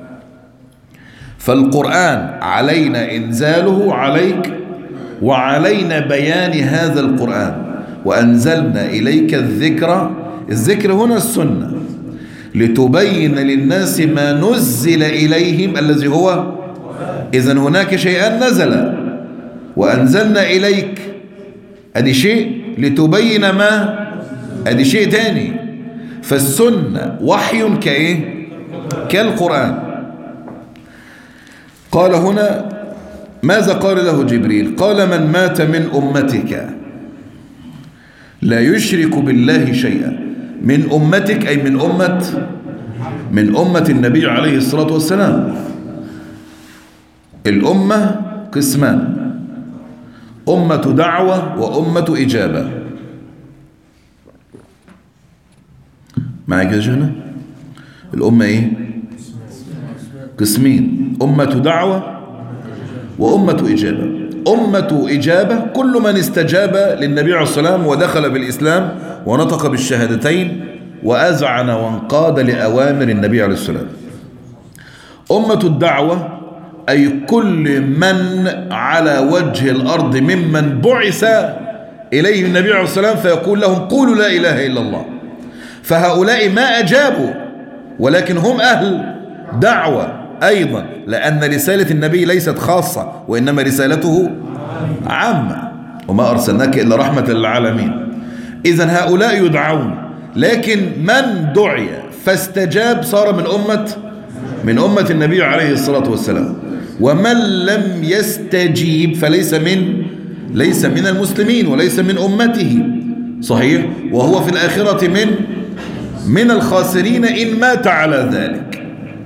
فالقرآن علينا إنزاله عليك وعلينا بيان هذا القرآن وأنزلنا إليك الذكر الذكر هنا السنة لتبين للناس ما نزل إليهم الذي هو إذا هناك شيئان نزل وأنزلنا إليك أدي شيء لتبين ما أدي شيء تاني فالسنة وحي كإيه كالقرآن قال هنا ماذا قال له جبريل قال من مات من أمتك لا يشرك بالله شيئا من أمتك أي من أمة من أمة النبي عليه الصلاة والسلام الأمة قسمان أمة دعوة وأمة إجابة معاك يا جهنة الأمة إيه قسمين أمة دعوة وأمة إجابة أمة إجابة كل من استجاب للنبي عليه الصلاة والسلام ودخل بالإسلام ونطق بالشهادتين وأذعن وانقاد لأوامر النبي عليه السلام أمة الدعوة أي كل من على وجه الأرض ممن بعث إليه النبي عليه السلام فيقول لهم قولوا لا إله إلا الله فهؤلاء ما أجابوا ولكن هم أهل دعوة أيضا لأن رسالة النبي ليست خاصة وإنما رسالته عامة وما أرسلناك إلا رحمة للعالمين إذا هؤلاء يدعون لكن من دعي فاستجاب صار من أمة من أمة النبي عليه الصلاة والسلام ومن لم يستجيب فليس من ليس من المسلمين وليس من أمته صحيح وهو في الآخرة من من الخاسرين إن مات على ذلك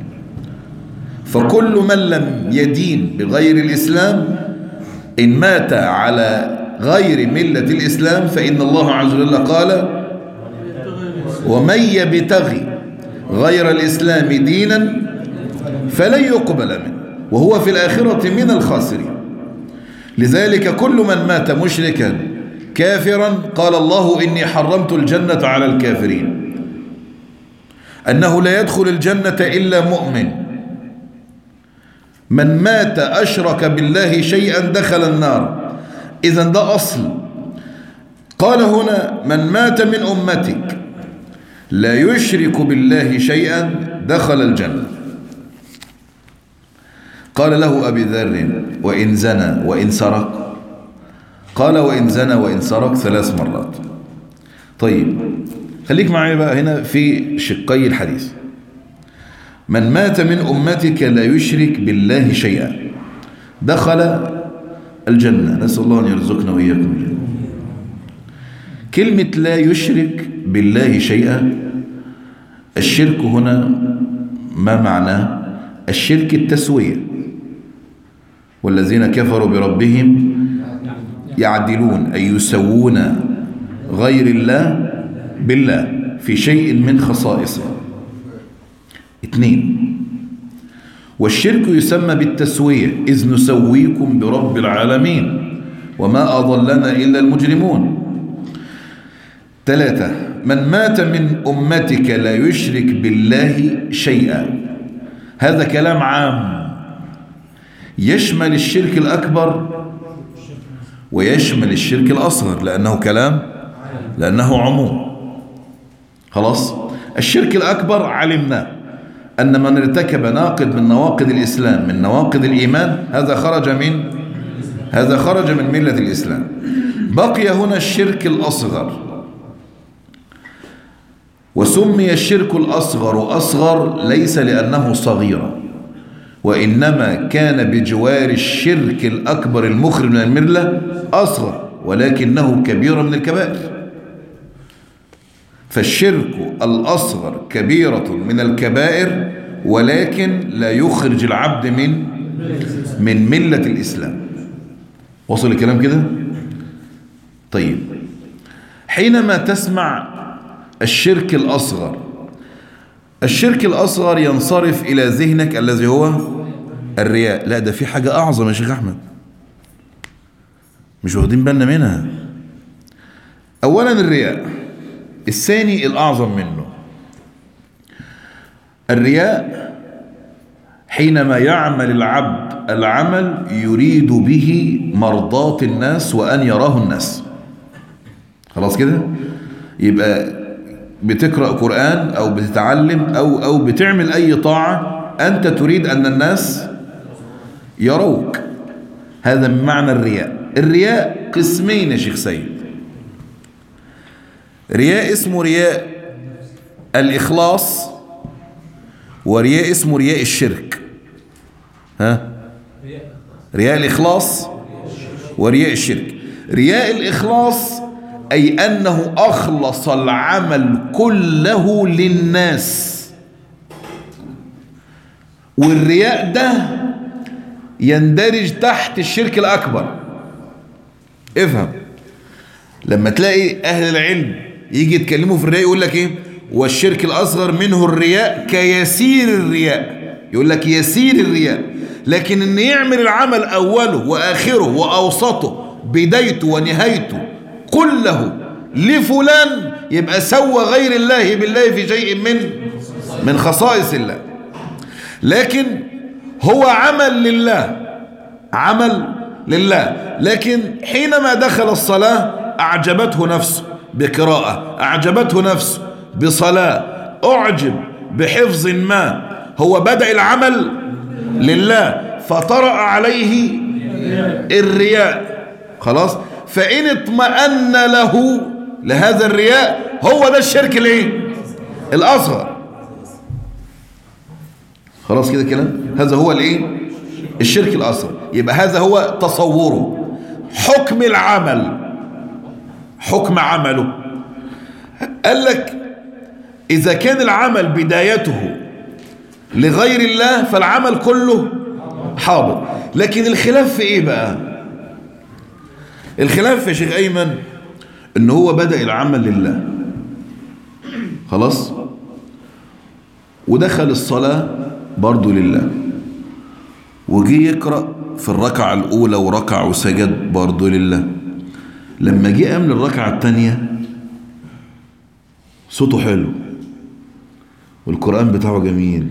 فكل من لم يدين بغير الإسلام إن مات على غير ملة الإسلام فإن الله عز وجل قال ومن يبتغي غير الإسلام دينا فلن يقبل منه وهو في الآخرة من الخاسرين لذلك كل من مات مشركا كافرا قال الله إني حرمت الجنة على الكافرين أنه لا يدخل الجنة إلا مؤمن من مات أشرك بالله شيئا دخل النار إذا ده أصل قال هنا من مات من أمتك لا يشرك بالله شيئا دخل الجنة قال له أبي ذر وإن زنى وإن سرق قال وإن زنى وإن سرق ثلاث مرات طيب خليك معي بقى هنا في شقي الحديث من مات من أمتك لا يشرك بالله شيئا دخل الجنة نسأل الله أن يرزقنا وإياكم الجنة كلمة لا يشرك بالله شيئا الشرك هنا ما معناه الشرك التسوية والذين كفروا بربهم يعدلون أي يسوون غير الله بالله في شيء من خصائصه اثنين والشرك يسمى بالتسوية إذ نسويكم برب العالمين وما أضلنا إلا المجرمون ثلاثة من مات من أمتك لا يشرك بالله شيئا هذا كلام عام يشمل الشرك الأكبر ويشمل الشرك الأصغر لأنه كلام لأنه عموم خلاص الشرك الأكبر علمنا أن من ارتكب ناقض من نواقض الإسلام من نواقض الإيمان هذا خرج من هذا خرج من ملة الإسلام بقي هنا الشرك الأصغر وسمي الشرك الأصغر أصغر ليس لأنه صغيرا وإنما كان بجوار الشرك الأكبر المخرج من الملة أصغر ولكنه كبير من الكبائر فالشرك الأصغر كبيرة من الكبائر ولكن لا يخرج العبد من من ملة الإسلام وصل الكلام كده طيب حينما تسمع الشرك الأصغر الشرك الأصغر ينصرف إلى ذهنك الذي هو الرياء لا ده في حاجة أعظم يا شيخ أحمد مش واخدين بالنا منها أولا الرياء الثاني الأعظم منه الرياء حينما يعمل العبد العمل يريد به مرضاة الناس وأن يراه الناس خلاص كده يبقى بتقرأ قرآن أو بتتعلم أو, أو بتعمل أي طاعة أنت تريد أن الناس يروك هذا من معنى الرياء الرياء قسمين يا شيخ سيد رياء اسمه رياء الإخلاص ورياء اسمه رياء الشرك ها رياء الإخلاص ورياء الشرك رياء الإخلاص أي أنه أخلص العمل كله للناس والرياء ده يندرج تحت الشرك الأكبر افهم لما تلاقي أهل العلم يجي يتكلموا في الرياء يقول لك إيه والشرك الأصغر منه الرياء كيسير الرياء يقول لك يسير الرياء لكن ان يعمل العمل أوله وآخره وأوسطه بدايته ونهايته كله لفلان يبقى سوى غير الله بالله في شيء من من خصائص الله لكن هو عمل لله عمل لله لكن حينما دخل الصلاة أعجبته نفسه بقراءة أعجبته نفسه بصلاة أعجب بحفظ ما هو بدأ العمل لله فطرأ عليه الرياء خلاص فإن اطمأن له لهذا الرياء هو ده الشرك الايه الأصغر خلاص كده كلام هذا هو الايه الشرك الأصغر يبقى هذا هو تصوره حكم العمل حكم عمله قال لك إذا كان العمل بدايته لغير الله فالعمل كله حاضر لكن الخلاف في ايه بقى الخلاف يا شيخ ايمن ان هو بدأ العمل لله خلاص ودخل الصلاة برضو لله وجي يقرأ في الركعة الأولى وركع وسجد برضو لله لما جه قام للركعة الثانية صوته حلو والقرآن بتاعه جميل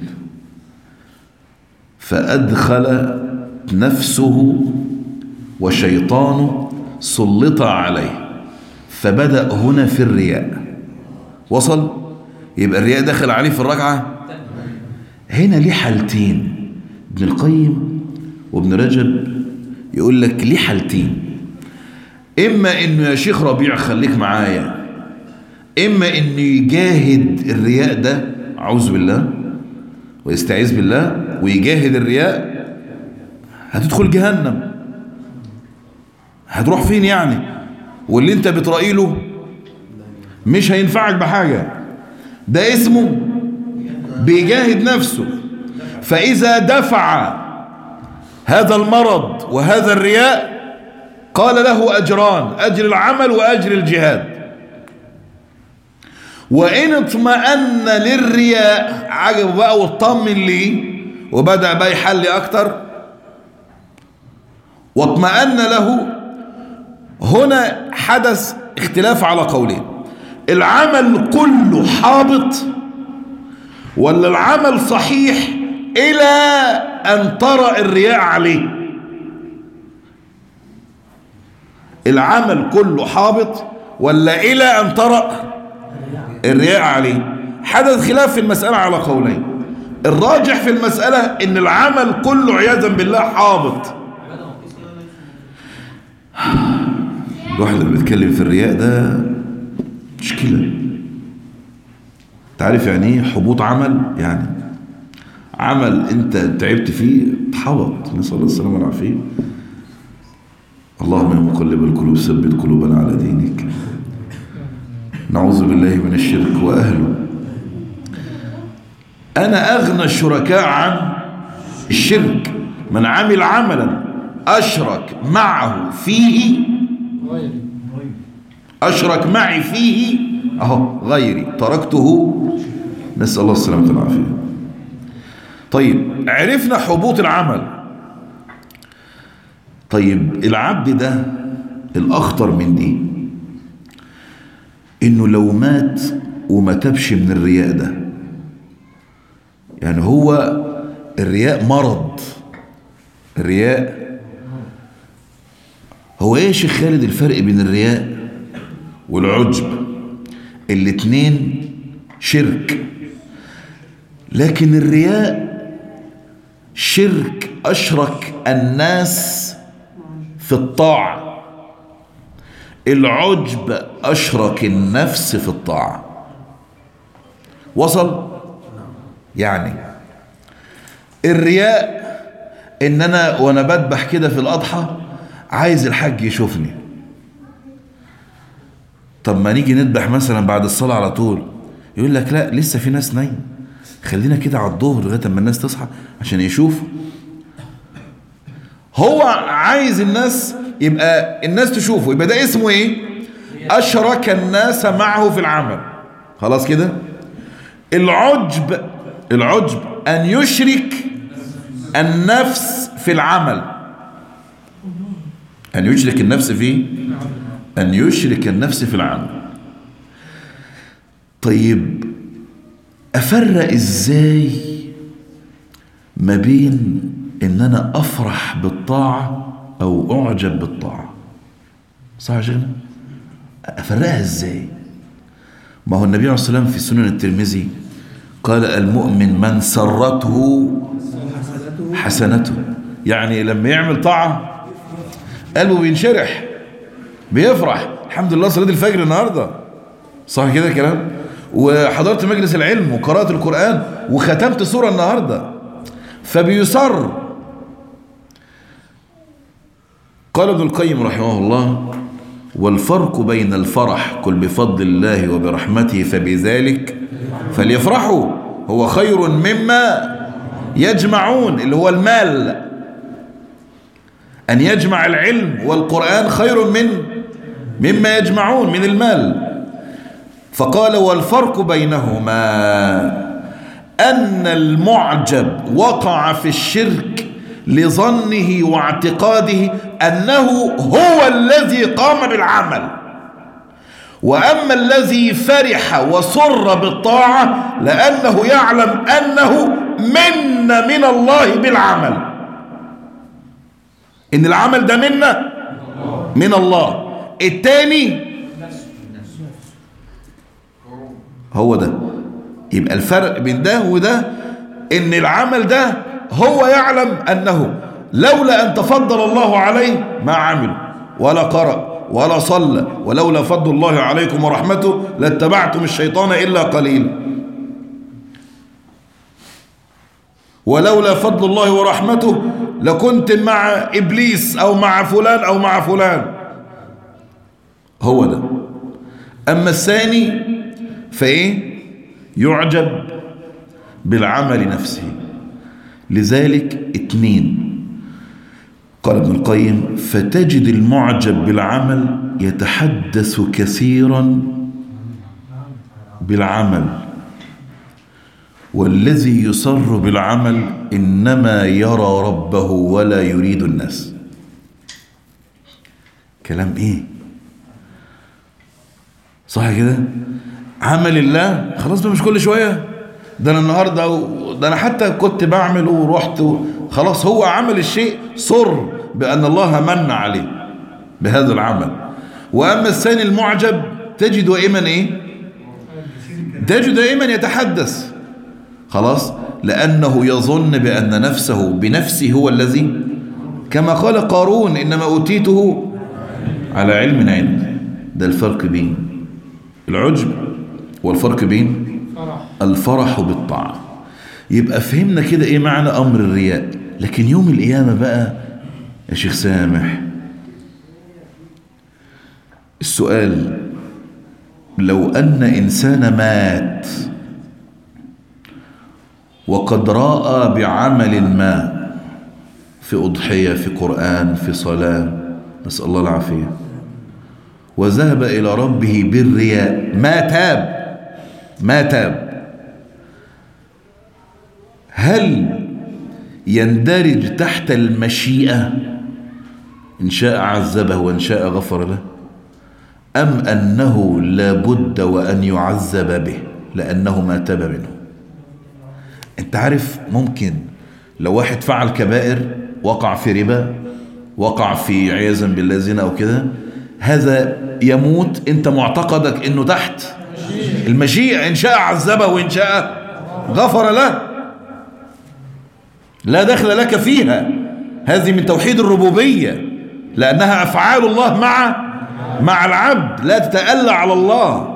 فأدخل نفسه وشيطانه سلط عليه فبدأ هنا في الرياء وصل يبقى الرياء دخل عليه في الركعة هنا ليه حالتين ابن القيم وابن رجب يقول لك ليه حالتين إما إنه يا شيخ ربيع خليك معايا إما إنه يجاهد الرياء ده أعوذ بالله ويستعيذ بالله ويجاهد الرياء هتدخل جهنم هتروح فين يعني واللي انت بترأي له مش هينفعك بحاجة ده اسمه بيجاهد نفسه فإذا دفع هذا المرض وهذا الرياء قال له أجران أجر العمل وأجر الجهاد وإن اطمأن للرياء عجب بقى واطمن ليه وبدأ بقى يحلي أكتر واطمأن له هنا حدث اختلاف على قولين العمل كله حابط ولا العمل صحيح إلى أن ترى الرياء عليه العمل كله حابط ولا إلى أن ترى الرياء عليه حدث خلاف في المسألة على قولين الراجح في المسألة ان العمل كله عياذا بالله حابط الواحد اللي بيتكلم في الرياء ده مشكلة تعرف يعني ايه حبوط عمل يعني عمل انت تعبت فيه اتحبط نسأل الله السلامة والعافية اللهم يا مقلب القلوب ثبت قلوبنا على دينك نعوذ بالله من الشرك وأهله أنا أغنى الشركاء عن الشرك من عمل عملا أشرك معه فيه أشرك معي فيه أهو غيري تركته نسأل الله السلامة والعافية طيب عرفنا حبوط العمل طيب العبد ده الأخطر من دي إنه لو مات وما تبش من الرياء ده يعني هو الرياء مرض الرياء هو ايه يا شيخ خالد الفرق بين الرياء والعجب الاتنين شرك لكن الرياء شرك أشرك الناس في الطاعة العجب أشرك النفس في الطاعة وصل يعني الرياء ان انا وانا بذبح كده في الاضحى عايز الحاج يشوفني طب ما نيجي نذبح مثلا بعد الصلاة على طول يقول لك لا لسه في ناس نايم خلينا كده على الظهر لغايه اما الناس تصحى عشان يشوفوا هو عايز الناس يبقى الناس تشوفه يبقى ده اسمه ايه اشرك الناس معه في العمل خلاص كده العجب العجب ان يشرك النفس في العمل ان يشرك النفس في ان يشرك النفس في العمل طيب افرق ازاي ما بين ان انا افرح بالطاعة او اعجب بالطاعة صح يا شيخنا افرقها ازاي ما هو النبي عليه الصلاة والسلام في سنن الترمذي قال المؤمن من سرته حسنته يعني لما يعمل طاعة قلبه بينشرح بيفرح الحمد لله صلاة الفجر النهاردة صح كده كلام وحضرت مجلس العلم وقرأت القرآن وختمت سورة النهاردة فبيسر قال ابن القيم رحمه الله والفرق بين الفرح قل بفضل الله وبرحمته فبذلك فليفرحوا هو خير مما يجمعون اللي هو المال أن يجمع العلم والقرآن خير من مما يجمعون من المال فقال والفرق بينهما أن المعجب وقع في الشرك لظنه واعتقاده أنه هو الذي قام بالعمل وأما الذي فرح وسر بالطاعة لأنه يعلم أنه من من الله بالعمل إن العمل ده منا من الله التاني هو ده يبقى الفرق بين ده وده ان العمل ده هو يعلم انه لولا ان تفضل الله عليه ما عمل ولا قرأ ولا صلى ولولا فضل الله عليكم ورحمته لاتبعتم الشيطان الا قليلا ولولا فضل الله ورحمته لكنت مع ابليس او مع فلان او مع فلان هو ده اما الثاني فايه يعجب بالعمل نفسه لذلك اتنين قال ابن القيم فتجد المعجب بالعمل يتحدث كثيرا بالعمل والذي يصر بالعمل إنما يرى ربه ولا يريد الناس كلام ايه صح كده عمل الله خلاص بقى مش كل شوية ده انا النهاردة ده انا حتى كنت بعمل ورحت خلاص هو عمل الشيء صر بأن الله من عليه بهذا العمل وأما الثاني المعجب تجد دائما ايه تجد دائما يتحدث خلاص لأنه يظن بأن نفسه بنفسه هو الذي كما قال قارون إنما أوتيته على علم عندي ده الفرق بين العجب والفرق بين الفرح بالطاعة يبقى فهمنا كده ايه معنى امر الرياء لكن يوم القيامة بقى يا شيخ سامح السؤال لو ان انسان مات وقد راى بعمل ما في اضحيه في قران في صلاه نسال الله العافيه وذهب الى ربه بالرياء ما تاب ما تاب هل يندرج تحت المشيئة إن شاء عذبه وإن شاء غفر له أم أنه لابد وأن يعذب به لأنه ما تاب منه أنت عارف ممكن لو واحد فعل كبائر وقع في ربا وقع في عياذا بالله زنا أو كده هذا يموت أنت معتقدك أنه تحت المشيئة إن شاء عذبه وإن شاء غفر له لا دخل لك فيها هذه من توحيد الربوبية لأنها أفعال الله مع مع العبد لا تتألى على الله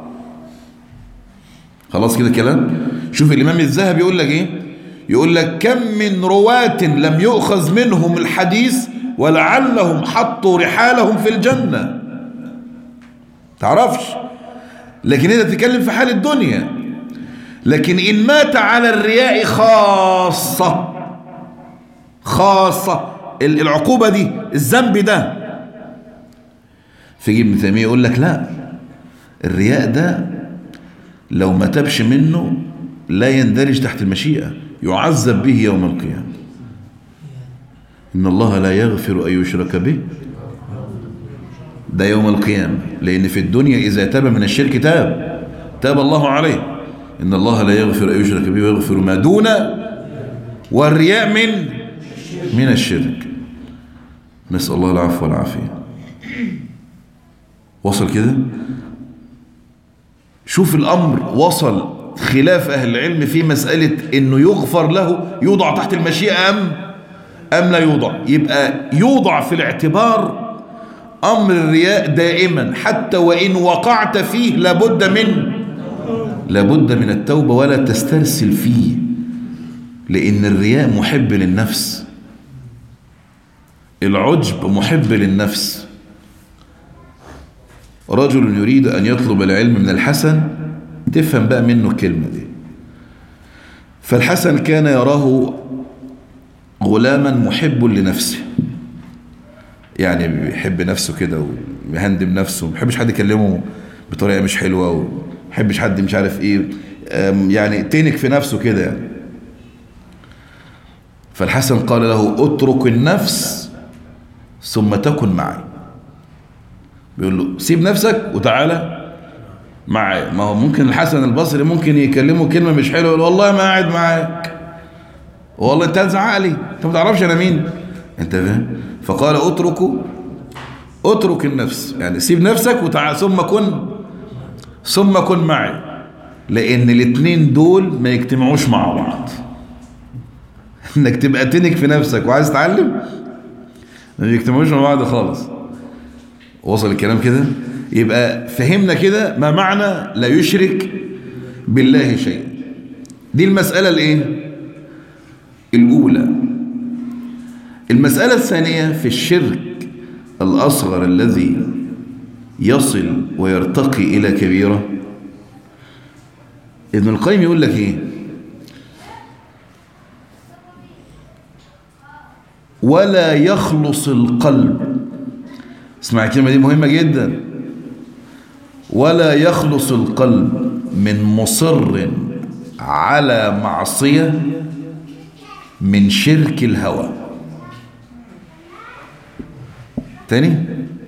خلاص كده كلام شوف الإمام الذهبي يقول لك إيه يقول لك كم من رواة لم يؤخذ منهم الحديث ولعلهم حطوا رحالهم في الجنة تعرفش لكن انت تتكلم في حال الدنيا لكن إن مات على الرياء خاصة خاصة العقوبة دي الذنب ده في ابن تيمية يقول لك لا الرياء ده لو ما تبش منه لا يندرج تحت المشيئة يعذب به يوم القيامة إن الله لا يغفر أن يشرك به ده يوم القيامة لأن في الدنيا إذا تاب من الشرك تاب تاب الله عليه إن الله لا يغفر أن يشرك به ويغفر ما دون والرياء من من الشرك نسأل الله العفو والعافية وصل كده شوف الأمر وصل خلاف أهل العلم في مسألة إنه يغفر له يوضع تحت المشيئة أم أم لا يوضع يبقى يوضع في الاعتبار أمر الرياء دائما حتى وإن وقعت فيه لابد من لابد من التوبة ولا تسترسل فيه لأن الرياء محب للنفس العجب محب للنفس رجل يريد أن يطلب العلم من الحسن تفهم بقى منه الكلمة دي فالحسن كان يراه غلاما محب لنفسه يعني بيحب نفسه كده ويهندم نفسه ما بيحبش حد يكلمه بطريقة مش حلوة و... يحبش حد مش عارف ايه أم، يعني تنك في نفسه كده يعني فالحسن قال له اترك النفس ثم تكن معي بيقول له سيب نفسك وتعالى معي ما هو ممكن الحسن البصري ممكن يكلمه كلمة مش حلوة يقول والله ما قاعد معاك والله انت هتزعق لي انت ما تعرفش انا مين انت فاهم فقال اتركوا اترك النفس يعني سيب نفسك وتعال ثم كن ثم كن معي لان الاثنين دول ما يجتمعوش مع بعض انك تبقى تنك في نفسك وعايز تتعلم ما بيجتمعوش مع بعض خالص وصل الكلام كده يبقى فهمنا كده ما معنى لا يشرك بالله شيء دي المسألة الايه الأولى المسألة الثانية في الشرك الأصغر الذي يصل ويرتقي إلى كبيرة ابن القيم يقول لك إيه ولا يخلص القلب اسمع الكلمة دي مهمة جدا ولا يخلص القلب من مصر على معصية من شرك الهوى تاني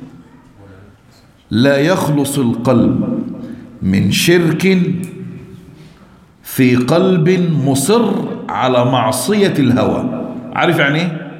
لا يخلص القلب من شرك في قلب مصر على معصية الهوى عارف يعني ايه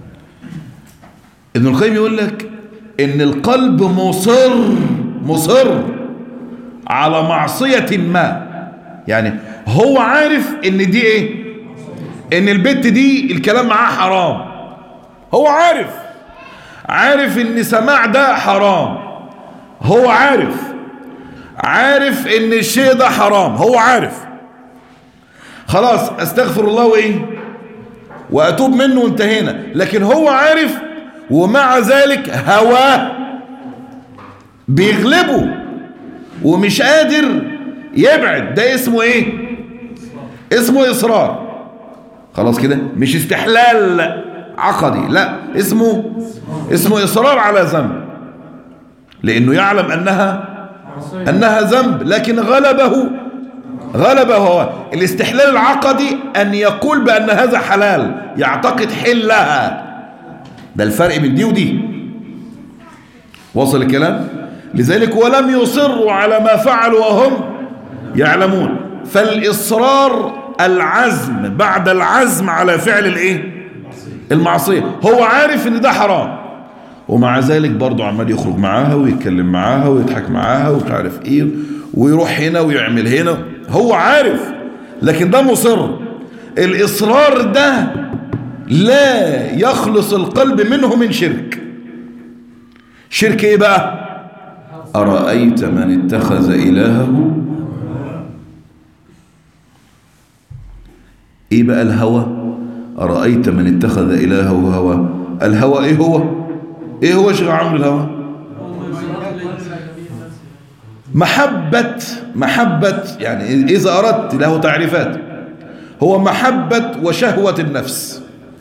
ابن القيم يقول لك ان القلب مصر مصر على معصية ما يعني هو عارف ان دي ايه ان البت دي الكلام معاه حرام هو عارف عارف ان سماع ده حرام هو عارف عارف ان الشيء ده حرام هو عارف خلاص استغفر الله وايه واتوب منه وانتهينا لكن هو عارف ومع ذلك هواه بيغلبه ومش قادر يبعد ده اسمه ايه اسمه اصرار خلاص كده مش استحلال عقدي لا اسمه اسمه اصرار على ذنب لانه يعلم انها انها ذنب لكن غلبه غلبه هو الاستحلال العقدي ان يقول بان هذا حلال يعتقد حلها ده الفرق بين دي ودي وصل الكلام لذلك ولم يصروا على ما فعلوا وهم يعلمون فالاصرار العزم بعد العزم على فعل الايه المعصيه هو عارف ان ده حرام ومع ذلك برضه عمال يخرج معاها ويتكلم معاها ويضحك معاها ومش عارف ايه ويروح هنا ويعمل هنا هو عارف لكن ده مصر الاصرار ده لا يخلص القلب منه من شرك شرك ايه بقى أرأيت من اتخذ إلهه ايه بقى الهوى أرأيت من اتخذ إلهه هوى الهوى ايه هو ايه هو شيخ عمرو الهوى محبة محبة يعني إذا أردت له تعريفات هو محبة وشهوة النفس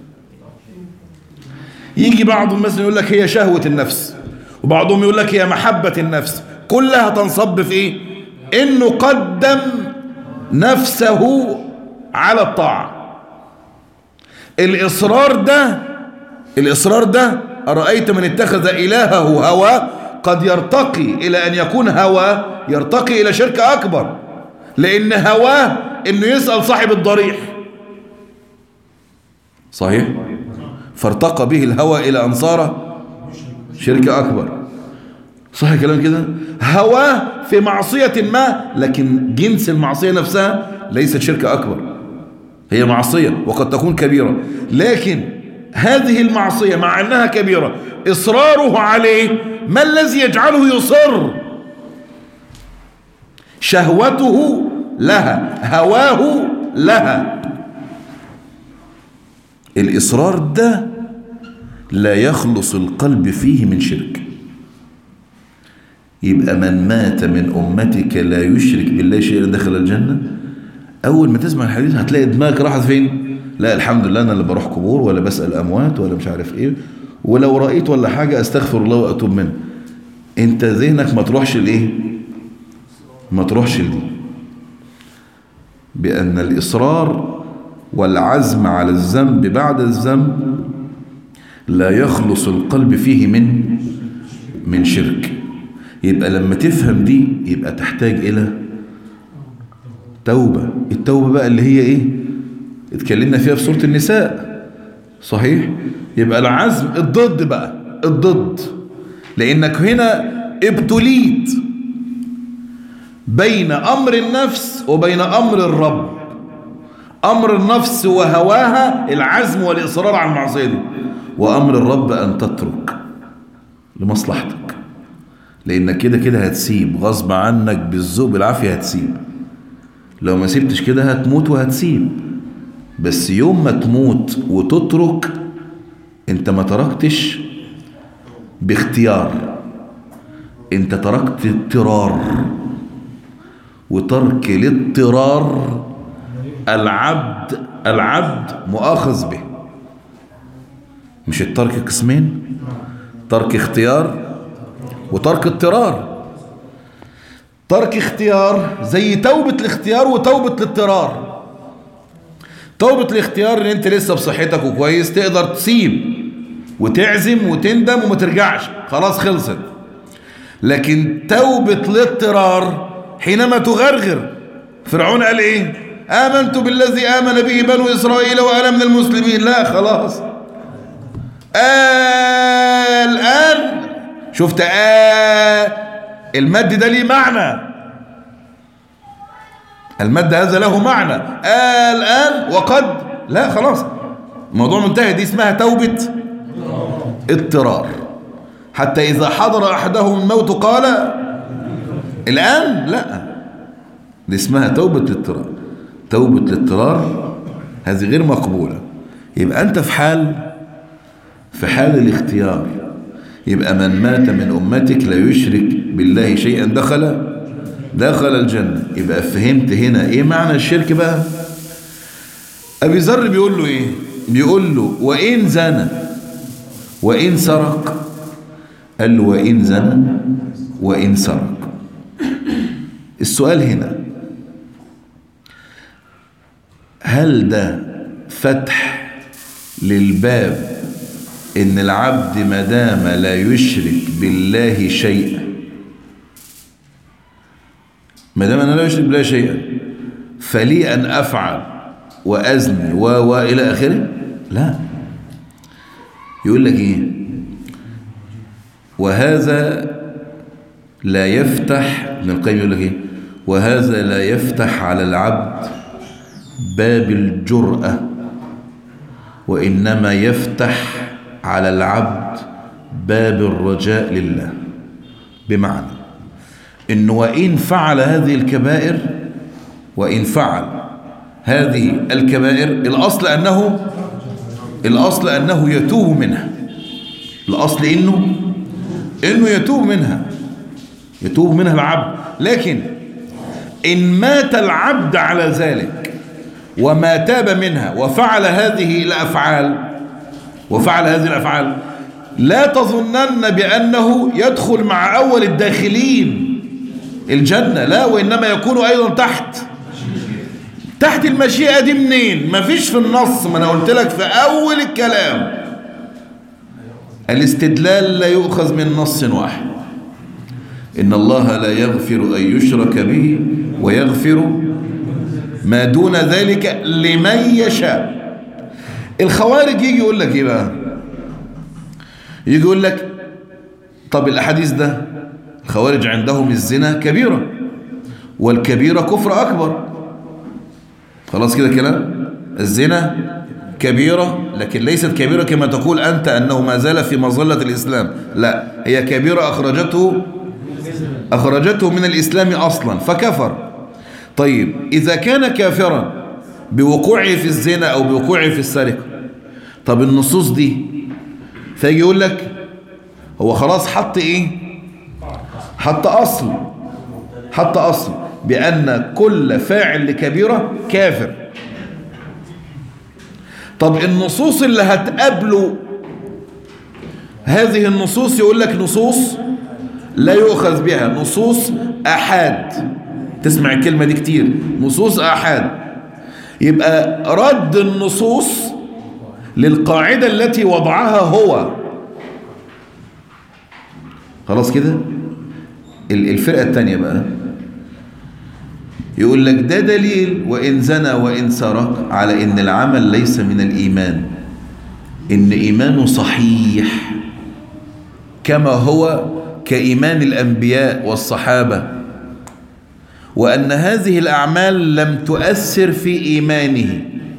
يجي بعضهم مثلا يقول لك هي شهوة النفس وبعضهم يقول لك هي محبة النفس كلها تنصب في ايه انه قدم نفسه على الطاعة الاصرار ده الاصرار ده أرأيت من اتخذ إلهه هواه قد يرتقي إلى أن يكون هواه يرتقي إلى شرك أكبر لأن هواه إنه يسأل صاحب الضريح صحيح فارتقى به الهوى إلى أن صار شرك أكبر صح الكلام كده هواه في معصية ما لكن جنس المعصية نفسها ليست شرك أكبر هي معصية وقد تكون كبيرة لكن هذه المعصية مع أنها كبيرة إصراره عليه ما الذي يجعله يصر شهوته لها هواه لها الإصرار ده لا يخلص القلب فيه من شرك يبقى من مات من أمتك لا يشرك بالله شيئا دخل الجنة أول ما تسمع الحديث هتلاقي دماغك راحت فين لا الحمد لله أنا اللي بروح قبور ولا بسأل أموات ولا مش عارف إيه ولو رأيت ولا حاجة أستغفر الله وأتوب منه أنت ذهنك ما تروحش لإيه ما تروحش لدي بأن الإصرار والعزم على الذنب بعد الذنب لا يخلص القلب فيه من من شرك يبقى لما تفهم دي يبقى تحتاج إلى توبة التوبة بقى اللي هي إيه اتكلمنا فيها في سورة النساء صحيح يبقى العزم الضد بقى الضد لأنك هنا ابتليت بين أمر النفس وبين أمر الرب أمر النفس وهواها العزم والإصرار على المعصية دي وأمر الرب أن تترك لمصلحتك لأنك كده كده هتسيب غصب عنك بالذوق بالعافية هتسيب لو ما سيبتش كده هتموت وهتسيب بس يوم ما تموت وتترك انت ما تركتش باختيار انت تركت اضطرار وترك الاضطرار العبد العبد مؤاخذ به مش الترك قسمين ترك اختيار وترك اضطرار ترك اختيار زي توبة الاختيار وتوبة الاضطرار توبة الاختيار ان انت لسه بصحتك وكويس تقدر تسيب وتعزم وتندم وما ترجعش خلاص خلصت لكن توبة الاضطرار حينما تغرغر فرعون قال ايه آمنت بالذي آمن به بنو إسرائيل وأنا من المسلمين لا خلاص آه الآن شفت آه المد ده ليه معنى المد هذا له معنى آه الآن وقد لا خلاص الموضوع منتهي دي اسمها توبة اضطرار حتى إذا حضر أحدهم الموت قال الآن لا دي اسمها توبة الاضطرار توبة الاضطرار هذه غير مقبولة يبقى أنت في حال في حال الاختيار يبقى من مات من أمتك لا يشرك بالله شيئا دخل دخل الجنة يبقى فهمت هنا ايه معنى الشرك بقى أبي ذر بيقول له ايه بيقول له وإن زنى وإن سرق قال له وإن زنى وإن سرق السؤال هنا هل ده فتح للباب ان العبد ما دام لا يشرك بالله شيئا ما دام انا لا يشرك بالله شيئا فلي ان افعل وازني و و الى اخره لا يقول لك ايه وهذا لا يفتح ابن القيم يقول لك ايه وهذا لا يفتح على العبد باب الجرأة وإنما يفتح على العبد باب الرجاء لله بمعنى إنه وإن فعل هذه الكبائر وإن فعل هذه الكبائر الأصل أنه الأصل أنه يتوب منها الأصل إنه إنه يتوب منها يتوب منها العبد لكن إن مات العبد على ذلك وما تاب منها وفعل هذه الأفعال وفعل هذه الأفعال لا تظنن بأنه يدخل مع أول الداخلين الجنة لا وإنما يكون أيضا تحت تحت المشيئة دي منين مفيش في النص ما أنا قلت لك في أول الكلام الاستدلال لا يؤخذ من نص واحد إن الله لا يغفر أن يشرك به ويغفر ما دون ذلك لمن يشاء الخوارج يجي يقول لك ايه بقى يجي يقول لك طب الاحاديث ده الخوارج عندهم الزنا كبيرة والكبيرة كفر اكبر خلاص كده كلام الزنا كبيرة لكن ليست كبيرة كما تقول أنت أنه ما زال في مظلة الإسلام لا هي كبيرة أخرجته أخرجته من الإسلام أصلا فكفر طيب إذا كان كافرا بوقوعه في الزنا أو بوقوعه في السرقة طب النصوص دي فيجي يقول لك هو خلاص حط إيه حط أصل حط أصل بأن كل فاعل لكبيرة كافر طب النصوص اللي هتقابله هذه النصوص يقول لك نصوص لا يؤخذ بها نصوص أحاد تسمع الكلمة دي كتير نصوص آحاد يبقى رد النصوص للقاعدة التي وضعها هو خلاص كده الفرقة التانية بقى يقول لك ده دليل وإن زنى وإن سرق على إن العمل ليس من الإيمان إن إيمانه صحيح كما هو كإيمان الأنبياء والصحابة وأن هذه الأعمال لم تؤثر في إيمانه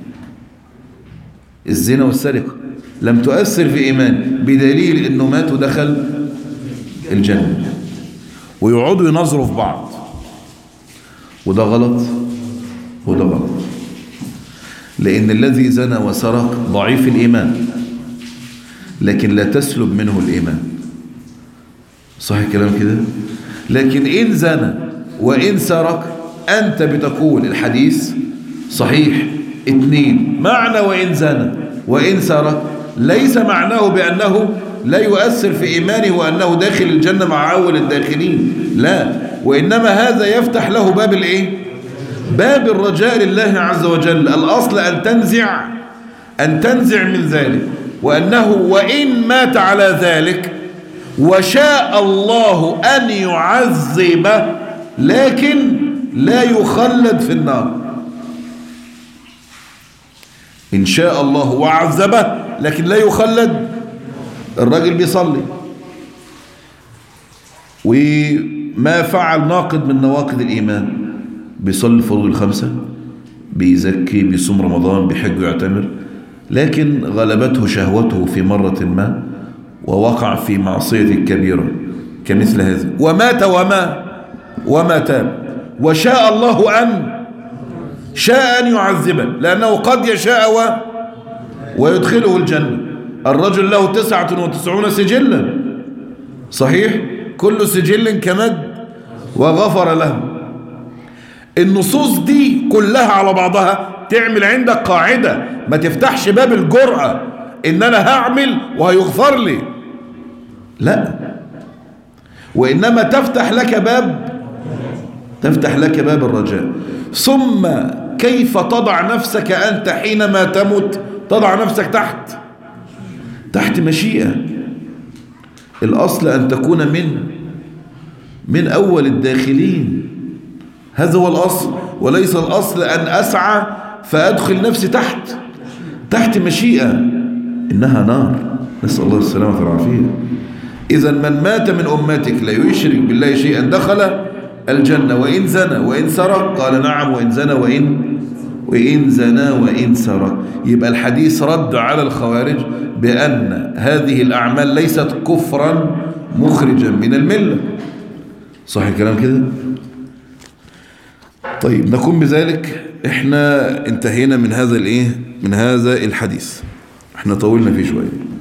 الزنا والسرقة لم تؤثر في إيمانه بدليل أنه مات ودخل الجنة ويقعدوا ينظروا في بعض وده غلط وده غلط لأن الذي زنى وسرق ضعيف الإيمان لكن لا تسلب منه الإيمان صح الكلام كده لكن إن زنى وإن سرق أنت بتقول الحديث صحيح اثنين معنى وإن زنى وإن سرق ليس معناه بأنه لا يؤثر في إيمانه وأنه داخل الجنة مع أول الداخلين لا وإنما هذا يفتح له باب الإيه باب الرجاء لله عز وجل الأصل أن تنزع أن تنزع من ذلك وأنه وإن مات على ذلك وشاء الله أن يعذبه لكن لا يخلد في النار إن شاء الله وعذبه لكن لا يخلد الراجل بيصلي وما فعل ناقض من نواقض الإيمان بيصلي الفروض الخمسة بيزكي بيصوم رمضان بيحج ويعتمر لكن غلبته شهوته في مرة ما ووقع في معصية كبيرة كمثل هذا ومات وما وما تاب وشاء الله أن شاء أن يعذبه لأنه قد يشاء و ويدخله الجنة الرجل له تسعة وتسعون سجلا صحيح كل سجل كمد وغفر له النصوص دي كلها على بعضها تعمل عندك قاعدة ما تفتحش باب الجرأة ان انا هعمل وهيغفر لي لا وانما تفتح لك باب تفتح لك باب الرجاء ثم كيف تضع نفسك انت حينما تمت تضع نفسك تحت تحت مشيئة الاصل ان تكون من من اول الداخلين هذا هو الاصل وليس الاصل ان اسعى فادخل نفسي تحت تحت مشيئة إنها نار نسأل الله السلامة والعافية إذا من مات من أمتك لا يشرك بالله شيئا دخل الجنة وإن زنى وإن سرق قال نعم وإن زنى وإن وإن زنى وإن سرق يبقى الحديث رد على الخوارج بأن هذه الأعمال ليست كفرا مخرجا من الملة صح الكلام كده طيب نكون بذلك احنا انتهينا من هذا الايه من هذا الحديث احنا طولنا فيه شويه